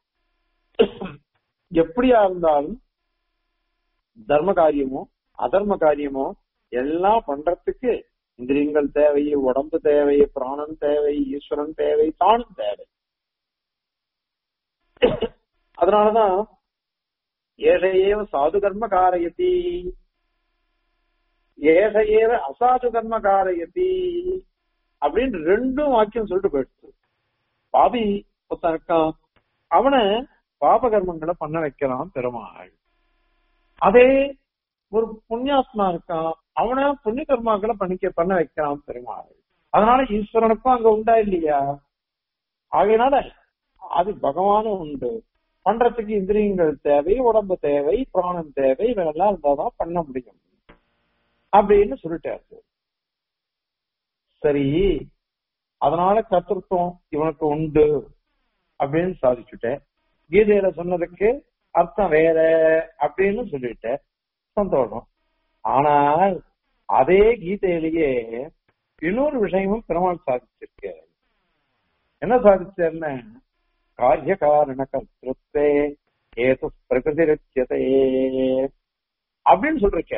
எப்படியா இருந்தாலும் தர்ம காரியமோ அதர்ம காரியமோ எல்லாம் பண்றதுக்கு இந்திரியங்கள் தேவை உடம்பு தேவை பிராணன் தேவை ஈஸ்வரன் தேவை தானும் தேவை அதனாலதான் ஏஷ ஏவ சாது கர்ம காரயதி ஏஷ ஏவ அசாது கர்ம காரயதி அப்படின்னு ரெண்டும் வாக்கியம் சொல்லிட்டு போயிடுச்சு பாபி ஒருத்தன் இருக்கான் அவனை பாப கர்மங்களை பண்ண வைக்கிறான் பெருமாள் அதே ஒரு புண்ணியாத்மா இருக்கான் அவனை புண்ணிய கர்மாக்களை பண்ணிக்க பண்ண வைக்கிறான் பெருமாள் அதனால ஈஸ்வரனுக்கும் அங்க உண்டா இல்லையா ஆகையினால அது பகவானும் உண்டு பண்றதுக்கு இந்திரியங்கள் தேவை உடம்பு தேவை பிராணம் தேவை இவெல்லாம் இருந்தாதான் பண்ண முடியும் அப்படின்னு சொல்லிட்டாரு சரி அதனால கத்திருத்தம் இவனுக்கு உண்டு அப்படின்னு சாதிச்சுட்டேன் கீதையில சொன்னதுக்கு அர்த்தம் வேற அப்படின்னு சொல்லிட்டேன் சந்தோஷம் ஆனால் அதே கீதையிலேயே இன்னொரு விஷயமும் பெருமாள் சாதிச்சிருக்க என்ன சாதிச்சாருன்னு காரிய காரண கர்த்தே ஏது பிரகிருதி ரட்சியதே அப்படின்னு சொல்லிருக்க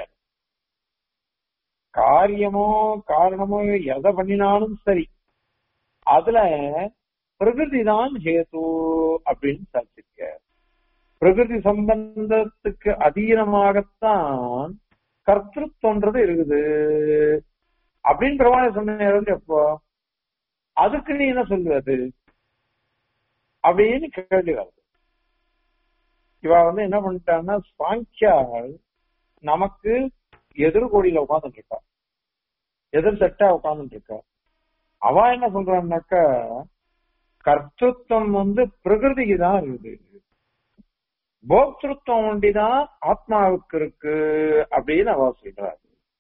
காரியமோ காரணமோ எதை பண்ணினாலும் சரி அதுல பிரகிருதி தான் ஹேது அப்படின்னு சாதிச்சிருக்க பிரகிருதி சம்பந்தத்துக்கு அதீனமாகத்தான் கர்த்தൃത്வம்ன்றது இருக்குது அப்படின்னு பிரமாணம் சொன்னேன் எப்போ அதுக்கு நீ என்ன சொல்லுவது அப்படின்னு கேள்வி வருது இவ வந்து என்ன பண்ணிட்டான்னா சாங்கியால் நமக்கு எதிர்கோடியில உட்கார்ந்துட்டு இருக்கா எதிர் செட்டா உட்கார்ந்துட்டு இருக்கா அவ என்ன சொல்றான்னாக்கா கர்த்தத்துவம் வந்து பிரகிருதிக்கு தான் இருக்குது போக்திருத்தம் ஒண்டிதான் ஆத்மாவுக்கு இருக்கு அப்படின்னு அவ சொல்றாரு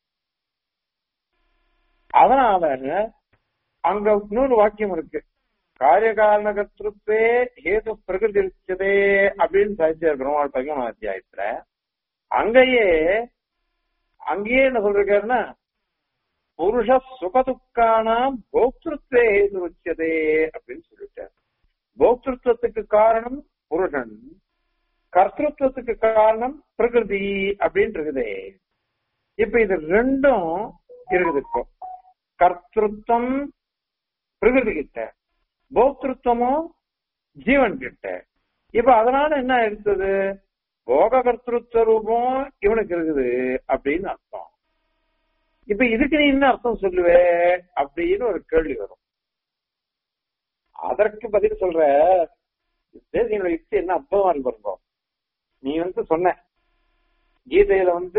அதனால அங்க இன்னொரு வாக்கியம் இருக்கு காரியகாரண கர்த்தே ஹேது பிரகிருதி இருக்கிறதே அப்படின்னு சாதிச்சார் பெருமாள் பதிமூணாம் அத்தியாயத்துல அங்கேயே அங்கேயே என்ன சொல்றாருன்னா புருஷ சுகதுக்கானாம் போக்திருத்தே ஹேது உச்சதே அப்படின்னு சொல்லிட்டார் போக்திருத்துவத்துக்கு காரணம் புருஷன் கர்த்தத்துவத்துக்கு காரணம் பிரகிருதி அப்படின்னு இருக்குதே இப்ப இது ரெண்டும் இருக்குது இப்போ கர்த்தத்துவம் பிரகிருதி கிட்ட போக்திருத்தமும் ஜீவன் கிட்ட இப்ப அதனால என்ன இருந்தது போக கர்த்தத்துவ ரூபம் இவனுக்கு இருக்குது அப்படின்னு அர்த்தம் இப்ப இதுக்கு நீ என்ன அர்த்தம் சொல்லுவே அப்படின்னு ஒரு கேள்வி வரும் அதற்கு பதில் சொல்ற என்னோட யுக்தி என்ன அற்புதமா இருக்கு பாருங்க நீ வந்து சொன்ன கீதையில வந்து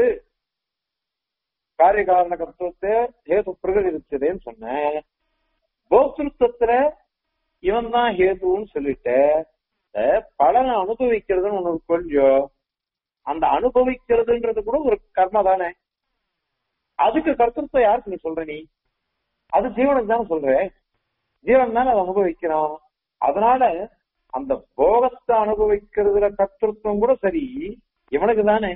காரியகாரண கர்த்தத்தை ஹேது பிரகடிச்சதேன்னு சொன்ன போக்திருத்தத்துல இவன் தான் ஹேதுன்னு சொல்லிட்ட பலனை அனுபவிக்கிறதுன்னு ஒண்ணு கொஞ்சம் அந்த அனுபவிக்கிறதுன்றது கூட ஒரு கர்ம தானே அதுக்கு கர்த்தத்தை யாருக்கு நீ சொல்ற நீ அது ஜீவனுக்கு தானே சொல்ற ஜீவன் தானே அதை அனுபவிக்கிறான் அதனால அந்த போகத்தை அனுபவிக்கிறதுல கர்த்தத்துவம் கூட சரி இவனுக்கு தானே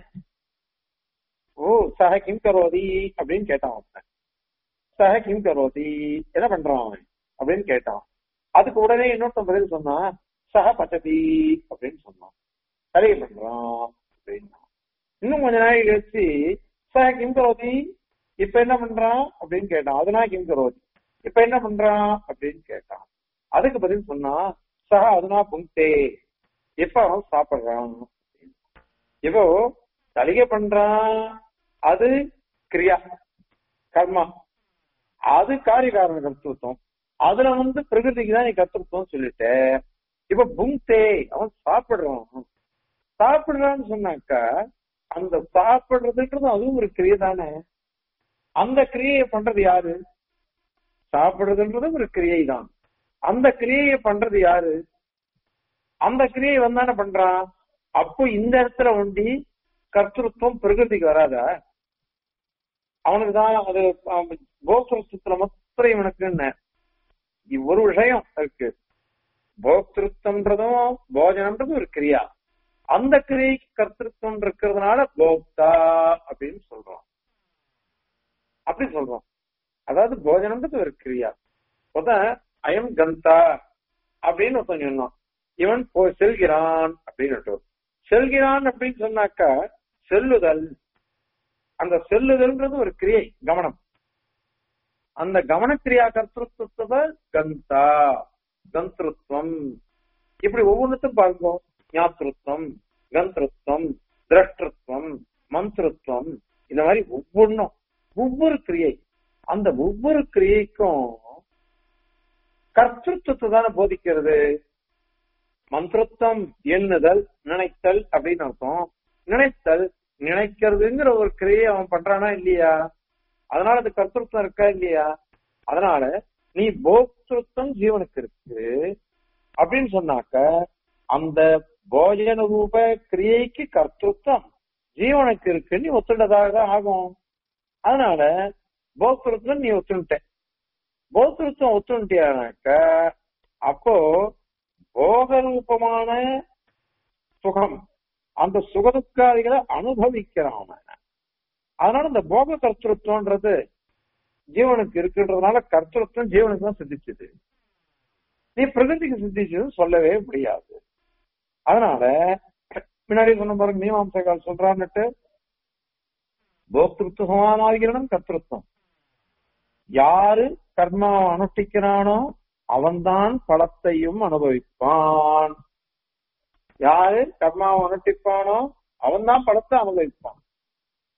ஓ சக கிம் கரோதி அப்படின்னு கேட்டான் அவன் சக கிம் கரோதி என்ன பண்றான் அவன் அப்படின்னு கேட்டான் அதுக்கு உடனே இன்னொருத்தன் பதில் சொன்னான் சக பச்சதி அப்படின்னு சொன்னான் சரியை பண்றான் அப்படின்னா இன்னும் கொஞ்ச நாள் கழிச்சு சக கிம் கரோதி இப்ப என்ன பண்றான் அப்படின்னு கேட்டான் அதுனா கிம் கரோதி இப்ப என்ன பண்றான் அப்படின்னு கேட்டான் அதுக்கு பதில் சொன்னா சக அதுனா புங்தே இப்ப அவன் சாப்பிடுறான் இப்போ சலுகை பண்றான் அது கிரியா கர்மா அது காரிய காரண கர்த்தத்துவம் அதுல வந்து பிரகிருதிக்கு தான் நீ கர்த்தத்துவம் சொல்லிட்ட இப்ப புங்தே அவன் சாப்பிடுறான் சாப்பிடுறான்னு சொன்னாக்கா அந்த சாப்பிடுறதுன்றது அதுவும் ஒரு கிரியை தானே அந்த கிரியையை பண்றது யாரு சாப்பிடுறதுன்றது ஒரு கிரியை தான் அந்த கிரியையை பண்றது யாரு அந்த கிரியை வந்தானே பண்றான் அப்போ இந்த இடத்துல ஒண்டி கர்த்தத்துவம் பிரகிருதிக்கு வராதா அவனுக்கு தான் அது போக்திருத்தத்துல மாத்திரம் இவனுக்கு என்ன ஒரு விஷயம் இருக்கு போக்திருத்தம்ன்றதும் போஜனம்ன்றதும் ஒரு கிரியா அந்த கிரியைக்கு கர்த்தத்துவம் இருக்கிறதுனால போக்தா அப்படின்னு சொல்றோம் அப்படி சொல்றோம் அதாவது போஜனம்ன்றது ஒரு கிரியா அயம் கந்தா அப்படின்னு ஒருத்தன் சொன்னான் இவன் போய் செல்கிறான் அப்படின்னு செல்கிறான் அப்படின்னு சொன்னாக்கா செல்லுதல் அந்த செல்லுதல்ன்றது ஒரு கிரியை கவனம் அந்த கவனக்கிரியா கர்த்தத்துவ கந்தா கந்திருத்வம் இப்படி ஒவ்வொன்றுத்தும் பார்ப்போம் ஞாத்திருத்தம் கந்திருத்வம் திரஷ்டத்துவம் மந்திரத்துவம் இந்த மாதிரி ஒவ்வொன்றும் ஒவ்வொரு கிரியை அந்த ஒவ்வொரு கிரியைக்கும் கர்த்தத்துவத்தை தானே போதிக்கிறது மந்திரத்துவம் எண்ணுதல் நினைத்தல் அப்படின்னு அர்த்தம் நினைத்தல் நினைக்கிறதுங்கிற ஒரு கிரியை அவன் பண்றானா இல்லையா அதனால அது கர்த்தத்துவம் இருக்கா இல்லையா அதனால நீ போக்திருத்தம் ஜீவனுக்கு இருக்கு அப்படின்னு சொன்னாக்க அந்த போஜன ரூப கிரியைக்கு கர்த்தத்துவம் ஜீவனுக்கு இருக்கு நீ ஒத்துண்டதாக ஆகும் அதனால போக்திருத்தம் நீ ஒத்துண்ட போக்திருத்தம் ஒத்துண்டியானாக்க அப்போ போக ரூபமான சுகம் அந்த சுகதுக்காரிகளை அனுபவிக்கிறான் அவன் அதனால இந்த போக கர்த்தத்துவன்றது ஜீவனுக்கு இருக்குன்றதுனால கர்த்தத்துவம் ஜீவனுக்கு தான் சித்திச்சுது நீ பிரகிருதிக்கு சித்திச்சது சொல்லவே முடியாது அதனால முன்னாடி சொன்ன பாருங்க மீமாம்சகால் சொல்றான்னுட்டு போக்திருத்துவமாகிரணம் கர்த்தத்துவம் யாரு கர்மா அனுஷ்டிக்கிறானோ அவன்தான் பலத்தையும் அனுபவிப்பான் யாரு கர்மாவை அனுஷ்டிப்பானோ அவன் தான் பலத்தை அனுபவிப்பான்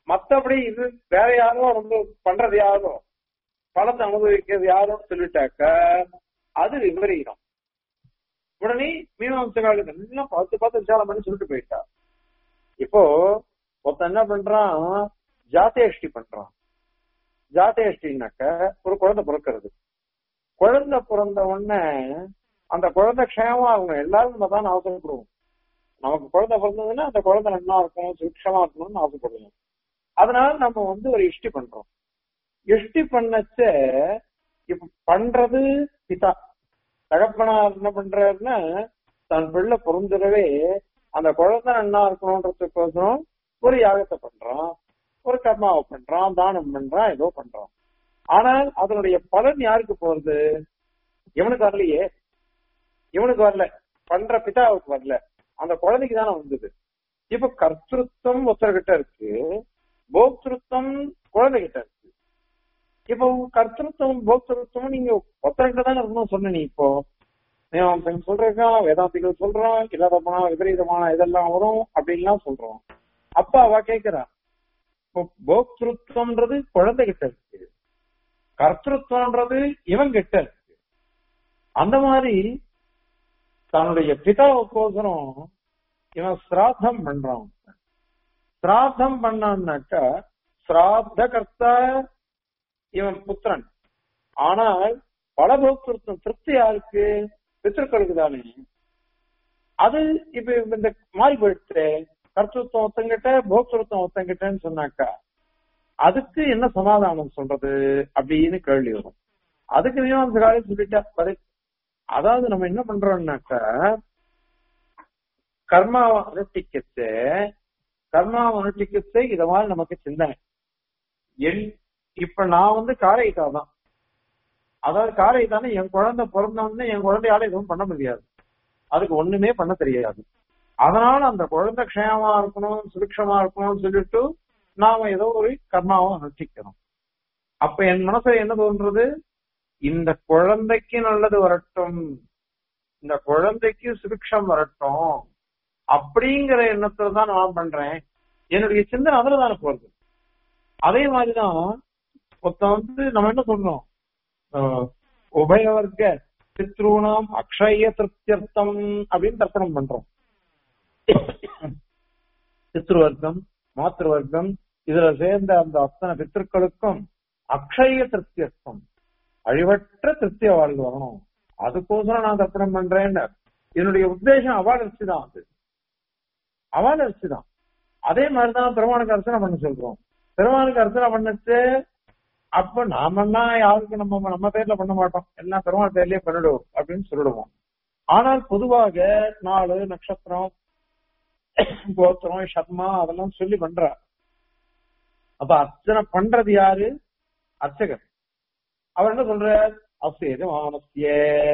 மத்தபடி இது வேற யாரோ வந்து பண்றது யாரோ பலத்தை அனுபவிக்கிறது யாரோன்னு சொல்லிட்டாக்க அது விபரீதம் உடனே மீனவம்சகால எல்லாம் பார்த்து பார்த்து விசாரம் பண்ணி சொல்லிட்டு போயிட்டா இப்போ ஒருத்தன் என்ன பண்றான் ஜாத்தேஷ்டி பண்றான் ஜாத்தேஷ்டினாக்க ஒரு குழந்தை பிறக்கிறது குழந்தை பிறந்த உடனே அந்த குழந்தை க்ஷேமா அவங்க எல்லாரும் நம்ம தான் அவசரப்படுவோம் நமக்கு குழந்தை பிறந்ததுன்னா அந்த குழந்தை நல்லா இருக்கும் சுட்சமா இருக்கணும்னு ஆசைப்படுவோம் அதனால நம்ம வந்து ஒரு இஷ்டி பண்றோம் இஷ்டி பண்ணச்ச இப்ப பண்றது பிதா தகப்பனார் என்ன பண்றாருன்னா தன் பிள்ளை பிறந்துடவே அந்த குழந்தை நல்லா இருக்கணும்ன்றதுக்கோசரம் ஒரு யாகத்தை பண்றான் ஒரு கர்மாவை பண்றான் தானம் பண்றான் ஏதோ பண்றான் ஆனால் அதனுடைய பலன் யாருக்கு போறது இவனுக்கு வரலையே இவனுக்கு வரல பண்ற பிதாவுக்கு வரல அந்த குழந்தைக்கு தானே வந்தது இப்ப கர்த்திருத்தம் ஒருத்தர்கிட்ட இருக்கு போக்திருத்தம் குழந்தைகிட்ட இருக்கு இப்போ கர்த்திருத்தம் போக்திருத்தம் நீங்க ஒருத்தர்கிட்ட தானே இருக்கணும் சொன்ன நீ இப்போ அவன் சொல்றான் வேதாந்திகள் சொல்றான் இல்லாதமான விபரீதமான இதெல்லாம் வரும் அப்படின்லாம் சொல்றோம் அப்பா அவ கேக்குறா இப்போ போக்திருத்தம்ன்றது குழந்தைகிட்ட இருக்கு கர்த்திருவம்ன்றது இவன் கிட்ட இருக்கு அந்த மாதிரி தன்னுடைய பிதாவுக்கோசரம் இவன் சிராத்தம் பண்றான் சிராத்தம் பண்ணான்னாக்கா சிராத்த கர்த்தா இவன் புத்திரன் ஆனால் பலபோக்திருத்தம் திருப்தி யாருக்கு பித்திருக்களுக்கு தானே அது இப்ப இந்த மாறி போயிடுச்சு கர்த்தத்துவம் ஒருத்தங்கிட்ட போக்திருத்தம் ஒருத்தங்கிட்டன்னு சொன்னாக்கா அதுக்கு என்ன சமாதானம் சொல்றது அப்படின்னு கேள்வி வரும் அதுக்கு மீமாம்ச காலம் சொல்லிட்டா பதில் அதாவது நம்ம என்ன பண்றோம்னாக்கா கர்மாவை அனுஷ்டிக்கச்சு கர்மாவை அனுஷ்டிக்கச்சு இத மாதிரி நமக்கு சிந்தனை என் இப்ப நான் வந்து காரைதா தான் அதாவது காரைதானே என் குழந்தை பிறந்தவொடனே என் குழந்தையால எதுவும் பண்ண முடியாது அதுக்கு ஒண்ணுமே பண்ண தெரியாது அதனால அந்த குழந்தை க்ஷேமா இருக்கணும் சுபிக்ஷமா இருக்கணும்னு சொல்லிட்டு நாம ஏதோ ஒரு கர்மாவை அனுஷ்டிக்கணும் அப்ப என் மனசுல என்ன தோன்றது இந்த குழந்தைக்கு நல்லது வரட்டும் இந்த குழந்தைக்கு சுபிக்ஷம் வரட்டும் அப்படிங்கிற எண்ணத்துல தான் நான் பண்றேன் என்னுடைய சிந்தனை அதுல தானே போறது அதே மாதிரிதான் ஒருத்தன் வந்து நம்ம என்ன சொல்றோம் உபயவர்க்க பித்ருணாம் அக்ஷய திருப்தியர்த்தம் அப்படின்னு தர்ப்பணம் பண்றோம் பித்ருவர்க்கம் மாத்திருவர்க்கம் இதுல சேர்ந்த அந்த அத்தனை பித்திருக்களுக்கும் அக்ஷய திருப்தியர்த்தம் அழிவற்ற திருப்தி அவளுக்கு வரணும் அதுக்கோசரம் நான் தர்ப்பணம் பண்றேன்னு என்னுடைய உத்தேசம் அவள் அரிசிதான் அது அவள் அரிசிதான் அதே மாதிரிதான் பெருமானுக்கு அர்ச்சனை பண்ண சொல்றோம் பெருமானுக்கு அர்ச்சனை பண்ணச்சு அப்ப நாமன்னா யாருக்கு நம்ம நம்ம பேர்ல பண்ண மாட்டோம் எல்லாம் பெருமாள் பேர்லயே பண்ணிடுவோம் அப்படின்னு சொல்லிடுவோம் ஆனால் பொதுவாக நாலு நட்சத்திரம் கோத்திரம் சர்மா அதெல்லாம் சொல்லி பண்றா அப்ப அர்ச்சனை பண்றது யாரு அர்ச்சகர் அவர் என்ன சொல்ற அசேது மானசிய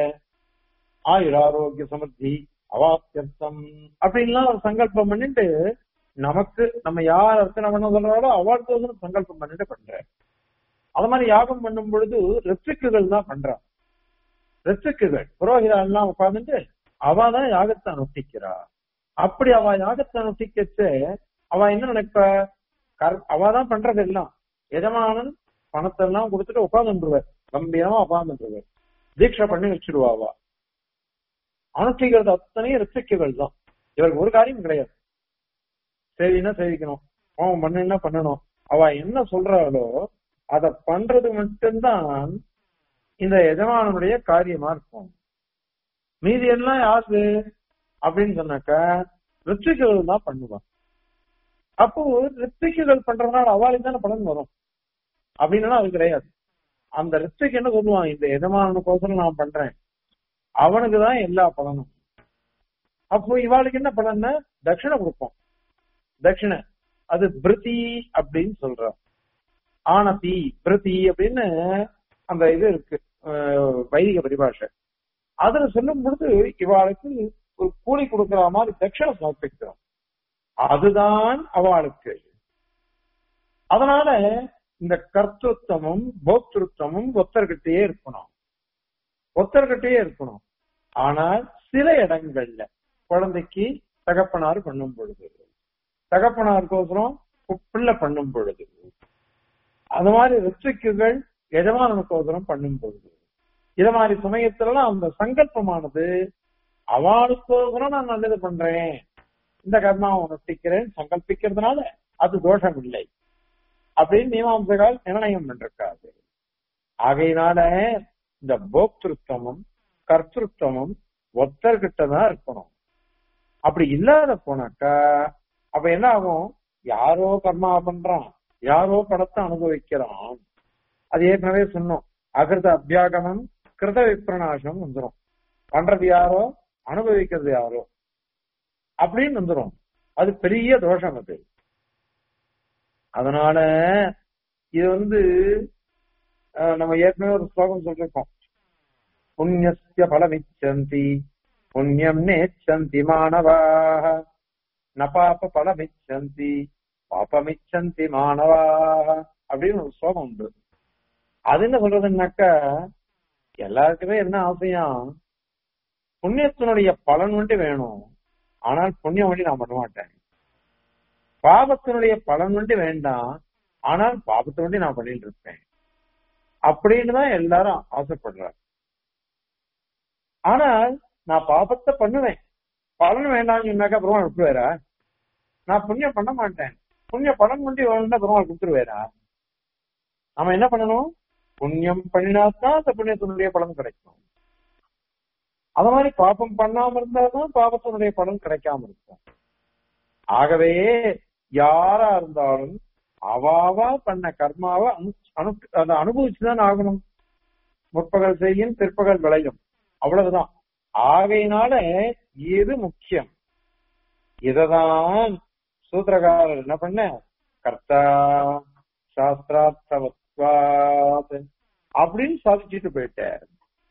ஆயுராரோக்கிய சமர்த்தி அவாத்தியர்த்தம் அப்படின்லாம் ஒரு சங்கல்பம் பண்ணிட்டு நமக்கு நம்ம யார் அர்ச்சனை பண்ண சொல்றாரோ அவளுக்கு சங்கல்பம் பண்ணிட்டு பண்ற அது மாதிரி யாகம் பண்ணும் பொழுது ரெஸ்ட்ரிக்குகள் தான் பண்றான் ரெஸ்ட்ரிக்குகள் புரோகிதா எல்லாம் உட்கார்ந்துட்டு அவ தான் யாகத்தை அனுஷ்டிக்கிறா அப்படி அவ யாகத்தை அனுஷ்டிக்கச்சு அவ என்ன நினைப்ப அவ தான் பண்றது எல்லாம் எஜமானன் பணத்தை எல்லாம் கொடுத்துட்டு உட்காந்துருவார் கம்பீரமா உட்காந்துருவார் தீட்சை பண்ணி வச்சிருவா அவ அனுஷ்டிக்கிறது அத்தனையும் ரெஸ்ட்ரிக்குகள் தான் இவருக்கு ஒரு காரியம் கிடையாது சரின்னா சேவிக்கணும் அவன் பண்ணுன்னா பண்ணணும் அவ என்ன சொல்றாளோ அத பண்றது மட்டும்தான் இந்த எஜமானனுடைய காரியமா இருக்கும் மீதி எல்லாம் யாரு அப்படின்னு சொன்னாக்கா ரித்திக்குகள் தான் பண்ணுவான் அப்போ ரித்திக்குகள் பண்றதுனால அவளுக்கு தானே பலன் வரும் அப்படின்னா அது கிடையாது அந்த ரித்திக்கு என்ன சொல்லுவான் இந்த எஜமானனுக்கோசரம் நான் பண்றேன் அவனுக்கு தான் எல்லா பலனும் அப்போ இவாளுக்கு என்ன பலன்னா தட்சிணை கொடுப்போம் தட்சிணை அது பிரித்தி அப்படின்னு சொல்றான் ஆனதி பிரித்தி அப்படின்னு அந்த இது இருக்கு வைதிக பரிபாஷை அதுல சொல்லும் பொழுது இவாளுக்கு ஒரு கூலி கொடுக்கிற மாதிரி தட்சிணை சமர்ப்பிக்கிறோம் அதுதான் அவளுக்கு அதனால இந்த கர்த்தத்துவமும் போக்திருத்தமும் ஒத்தர்கிட்டயே இருக்கணும் ஒத்தர்கிட்டயே இருக்கணும் ஆனால் சில இடங்கள்ல குழந்தைக்கு தகப்பனார் பண்ணும் பொழுது தகப்பனாருக்கோசரம் பிள்ளை பண்ணும் பொழுது அது மாதிரி ரித்விக்குகள் எஜமானனுக்கோசரம் பண்ணும் பொழுது இது மாதிரி சமயத்துலலாம் அந்த சங்கல்பமானது அவளுக்கோசரம் நான் நல்லது பண்றேன் இந்த கர்மாவை உணர்த்திக்கிறேன் சங்கல்பிக்கிறதுனால அது தோஷம் இல்லை அப்படின்னு மீமாம்சகால் நிர்ணயம் பண்ணிருக்காது ஆகையினால இந்த போக்திருத்தமும் கர்த்திருத்தமும் ஒத்தர்கிட்ட தான் இருக்கணும் அப்படி இல்லாத போனாக்கா அப்ப என்ன ஆகும் யாரோ கர்மா பண்றான் யாரோ படத்தை அனுபவிக்கிறான் அது ஏற்கனவே சொன்னோம் அகிருத அபியாகமம் கிருத விப்ரணாசம் வந்துடும் பண்றது யாரோ அனுபவிக்கிறது யாரோ அப்படின்னு வந்துடும் அது பெரிய தோஷம் அது அதனால இது வந்து அஹ், நம்ம ஏற்கனவே ஒரு ஸ்லோகம் சொல்லிருக்கோம் புண்ணியஸ்ய பலமிச்சந்தி புண்ணியம் நேச்சந்தி மாணவாக ந பாப பலமிச்சந்தி பாபமிச்சந்தி மாணவாக அப்படின்னு ஒரு ஸ்லோகம் உண்டு அது என்ன சொல்றதுன்னாக்கா எல்லாருக்குமே என்ன ஆசையா புண்ணியத்தினுடைய பலன் வந்து வேணும் ஆனால் புண்ணியம் வண்டி நான் பண்ண மாட்டேன் பாபத்தினுடைய பலன் வந்து வேண்டாம் ஆனால் பாபத்தை வண்டி நான் பண்ணிட்டு இருப்பேன் அப்படின்னு தான் எல்லாரும் ஆசைப்படுறாங்க ஆனால் நான் பாபத்தை பண்ணுவேன் பலன் வேண்டாம்னு சொன்னாக்கா பெருமாள் விட்டுருவாரா நான் புண்ணியம் பண்ண மாட்டேன் புண்ணிய பலன் வண்டி வேணும்னா பெருமாள் கொடுத்துருவாரா நாம என்ன பண்ணணும் புண்ணியம் பண்ணினாதான் அந்த புண்ணியத்தினுடைய பலன் கிடைக்கும் அது மாதிரி பாப்பம் பண்ணாம இருந்தாதான் பாபத்தினுடைய பலன் கிடைக்காம இருக்கும் ஆகவே யாரா இருந்தாலும் அவாவா பண்ண கர்மாவை அனு- அனு- அதை அனுபவிச்சுதான் ஆகணும் முற்பகல் செய்யும் பிற்பகல் விளையும் அவ்வளவுதான் ஆகையினால இது முக்கியம் இததான் சூத்திரகாரர் என்ன பண்ண கர்த்தா சாஸ்திரார்த்தவத்வாத் அப்படின்னு சாதிச்சுட்டு போயிட்டார்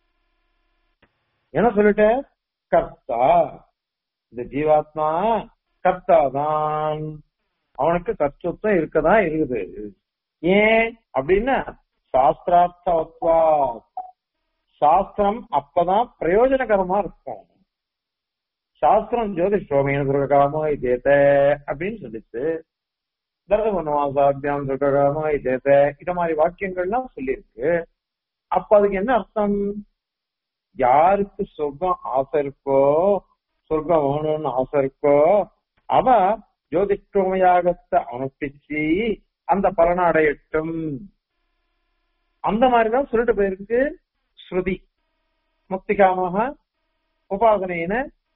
என்ன சொல்லிட்ட கர்த்தா இந்த ஜீவாத்மா கர்த்தா தான் அவனுக்கு கர்த்தத்துவம் இருக்கதான் இருக்குது ஏன் அப்படின்னா சாஸ்திரார்த்தவத்வா சாஸ்திரம் அப்பதான் பிரயோஜனகரமா இருக்கும் சாஸ்திரம் ஜோதிஷோமேன சுரகாமோ இதேத அப்படின்னு சொல்லிச்சு தர்தமனவாசாபியாம் சுரகாமோ இதேத இத மாதிரி வாக்கியங்கள்லாம் சொல்லியிருக்கு அப்ப அதுக்கு என்ன அர்த்தம் யாருக்கு சொர்க்கம் ஆசை இருக்கோ சொர்க்கம் வேணும்னு ஆசை இருக்கோ அவ ஜோதிஷ்டோமயாகத்தை அனுப்பிச்சு அந்த பலனை அடையட்டும் அந்த மாதிரிதான் சொல்லிட்டு போயிருக்கு ஸ்ருதி முக்திகாமக உபாசனையின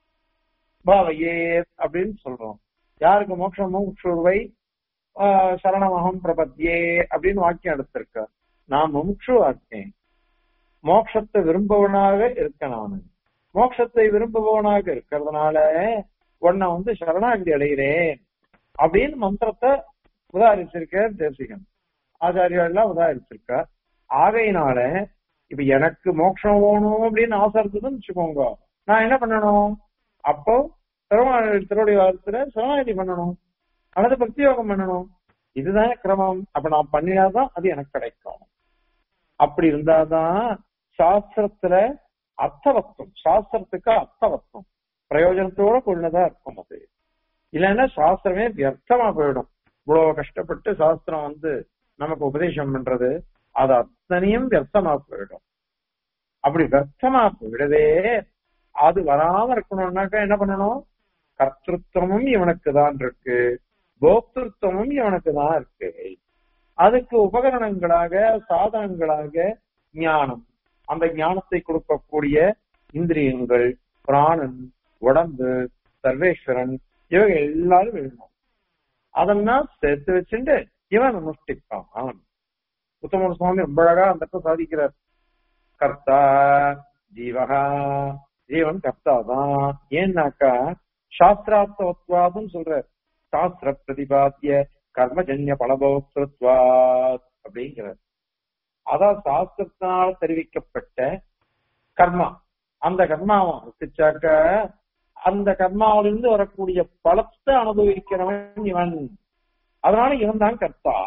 பாவையே அப்படின்னு சொல்றோம் யாருக்கு மோட்சம் முமுட்சுவை சரணமகம் பிரபத்தியே அப்படின்னு வாக்கியம் எடுத்திருக்க நான் முமுட்சுவா இருக்கேன் மோட்சத்தை விரும்புவனாக இருக்க நானு மோட்சத்தை விரும்புபவனாக இருக்கிறதுனால உன்னை வந்து சரணாகதி அடைகிறேன் அப்படின்னு மந்திரத்தை உதாரிச்சிருக்கார் தேசிகன் ஆச்சாரியா எல்லாம் உதாரிச்சிருக்கார் ஆகையினால இப்ப எனக்கு மோட்சம் வேணும் அப்படின்னு ஆசை இருந்ததுன்னு வச்சுக்கோங்க நான் என்ன பண்ணணும் அப்போ பெருமாள் திருவடி வாரத்துல சரணாகதி பண்ணணும் அல்லது பக்தி யோகம் பண்ணணும் இதுதான் கிரமம் அப்ப நான் பண்ணினாதான் அது எனக்கு கிடைக்கும் அப்படி இருந்தாதான் சாஸ்திரத்துல அர்த்தவத்துவம் சாஸ்திரத்துக்கு அர்த்தவத்துவம் பிரயோஜனத்தோட கூடினதா இருக்கும் அது இல்லைன்னா சாஸ்திரமே வியர்த்தமா போயிடும் இவ்வளவு கஷ்டப்பட்டு சாஸ்திரம் வந்து நமக்கு உபதேசம் பண்றது அது அத்தனையும் வியர்த்தமா போயிடும் அப்படி வியர்த்தமா போயிடவே அது வராம இருக்கணும்னாக்கா என்ன பண்ணணும் கர்த்தத்துவமும் இவனுக்கு தான் இருக்கு போக்திருத்தமும் இவனுக்கு தான் இருக்கு அதுக்கு உபகரணங்களாக சாதனங்களாக ஞானம் அந்த ஞானத்தை கொடுக்கக்கூடிய இந்திரியங்கள் பிராணன் உடம்பு சர்வேஸ்வரன் இவங்க எல்லாரும் வேணும் அதெல்லாம் சேர்த்து வச்சுட்டு இவன் அனுஷ்டிப்பான் உத்தம சுவாமி ரொம்ப அழகா அந்த இடத்துல சாதிக்கிறார் கர்த்தா ஜீவகா ஜீவன் கர்த்தா தான் ஏன்னாக்கா சாஸ்திரார்த்தவத்வாதும் சொல்றார் சாஸ்திர பிரதிபாத்திய கர்மஜன்ய பலபோக்திருத்வாத் அப்படிங்கிறார் அதான் சாஸ்திரத்தினால் தெரிவிக்கப்பட்ட கர்மா அந்த கர்மாவை அனுப்பிச்சாக்க அந்த கர்மாவிலிருந்து வரக்கூடிய பலத்தை அனுபவிக்கிறவன் இவன் அதனால இவன் தான் கர்த்தா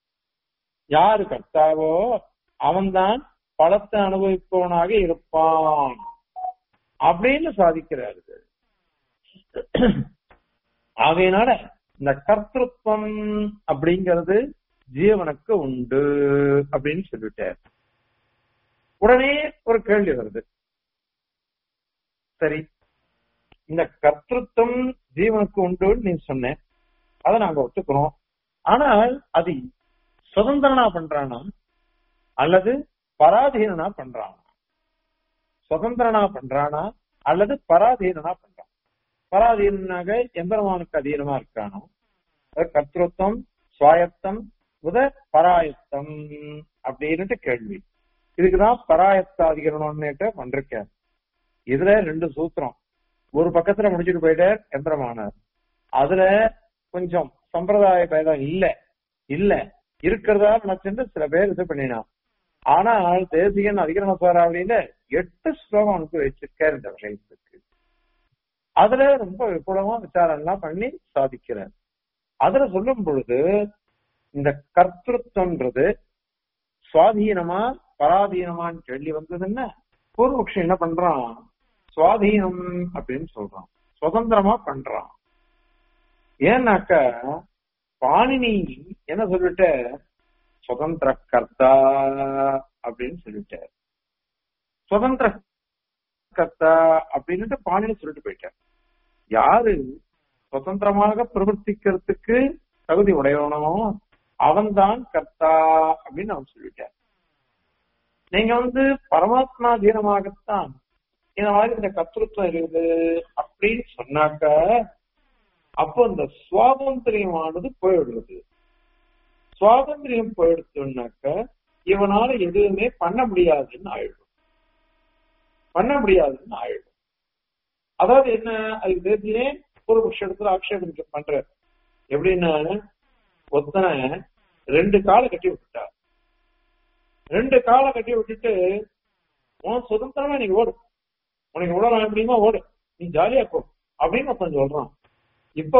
யாரு கர்த்தாவோ அவன்தான் பலத்தை அனுபவிப்பவனாக இருப்பான் அப்படின்னு சாதிக்கிறார்கள் ஆகையினால இந்த கர்த்தத்துவம் அப்படிங்கிறது ஜீவனுக்கு உண்டு அப்படின்னு சொல்லிட்டார் உடனே ஒரு கேள்வி வருது சரி இந்த கர்த்தத்துவம் ஜீவனுக்கு உண்டுன்னு நீ சொன்ன அதை நாங்க ஒத்துக்கிறோம் ஆனால் அது சுதந்திரனா பண்றானா அல்லது பராதீனனா பண்றானா சுதந்திரனா பண்றானா அல்லது பராதீனனா பண்றான் பராதீனாக எம்பெருமானுக்கு அதீனமா இருக்கானோ கர்த்தத்துவம் சுவாயத்தம் உத பராயத்தம் அப்படின்னுட்டு கேள்வி இதுக்குதான் பராயத்தாதிகரணம்னுட்டு பண்றேன் இதுல ரெண்டு சூத்திரம் ஒரு பக்கத்துல முடிச்சுட்டு போயிட்டார் எந்திரமானார் அதுல கொஞ்சம் சம்பிரதாய பேதம் இல்ல இல்ல இருக்கிறதா நினைச்சுட்டு சில பேர் இது பண்ணினான் ஆனால் தேசிகன் அதிகரண சாராவளியில எட்டு ஸ்லோகம் அனுப்பி வச்சிருக்காரு இந்த விஷயத்துக்கு அதுல ரொம்ப விபுலமா விசாரம் எல்லாம் பண்ணி சாதிக்கிறார் அதுல சொல்லும் பொழுது இந்த கர்த்தத்துவன்றது சுவாதீனமா பராதீனமான்னு கேள்வி வந்ததுன்னா பூர்வபக்ஷம் என்ன பண்றான் சுவாதீனம் அப்படின்னு சொல்றான் சுதந்திரமா பண்றான் ஏன்னாக்க பாணினி என்ன சொல்லிட்ட சுதந்திர கர்த்தா அப்படின்னு சொல்லிட்டார் சுதந்திர கர்த்தா அப்படின்னுட்டு பாணினி சொல்லிட்டு போயிட்டார் யாரு சுதந்திரமாக பிரவர்த்திக்கிறதுக்கு தகுதி உடையவனோ அவன்தான் கர்த்தா அப்படின்னு அவன் சொல்லிட்டார் நீங்க வந்து பரமாத்மா தீனமாகத்தான் இந்த மாதிரி இந்த கத்திருத்தம் இருக்குது அப்படின்னு சொன்னாக்க அப்போ இந்த சுவாதந்திரியமானது போயிடுறது சுவாதந்திரியம் போயிடுச்சுனாக்க இவனால எதுவுமே பண்ண முடியாதுன்னு ஆயிடும் பண்ண முடியாதுன்னு ஆயிடும் அதாவது என்ன அது தெரிஞ்சே ஒரு பட்சத்துல ஆக்ஷேபம் பண்ற எப்படின்னா ஒத்தனை ரெண்டு காலை கட்டி விட்டுட்டா ரெண்டு காலை கட்டி விட்டுட்டு உன் சுதந்திரமா நீ ஓடு உனக்கு எவ்வளவு முடியுமா ஓடு நீ ஜாலியா போ அப்படின்னு ஒருத்தன் சொல்றான் இப்போ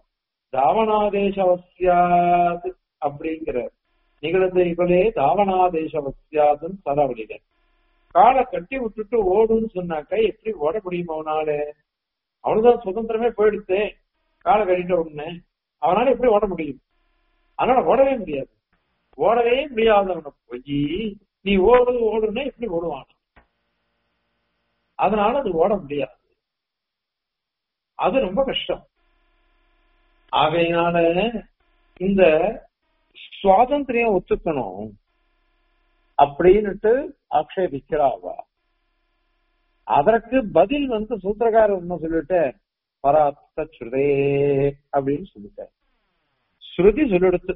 தாவனாதேசவசியாது அப்படிங்கிற நிகழ்ந்து இவளே தாவனாதேசவசியாதுன்னு சரவழிக காலை கட்டி விட்டுட்டு ஓடுன்னு சொன்னாக்க எப்படி ஓட முடியுமா அவனால அவனுதான் சுதந்திரமே போயிடுச்சு காலை கட்டிட்ட உடனே அவனால எப்படி ஓட முடியும் அதனால ஓடவே முடியாது ஓடவே முடியாதவனை போய் நீ ஓடு ஓடுன்னா எப்படி ஓடுவான் அதனால அது ஓட முடியாது அது ரொம்ப கஷ்டம் ஆகையினால இந்த சுவாதந்திரியம் ஒத்துக்கணும் அப்படின்னுட்டு ஆக்ஷேபிக்கிறாவா அதற்கு பதில் வந்து சூத்திரக்காரர் என்ன சொல்லிட்டு பராத்த ஸ்ருதே அப்படின்னு சொல்லிட்ட ஸ்ருதி சொல்லிடுத்து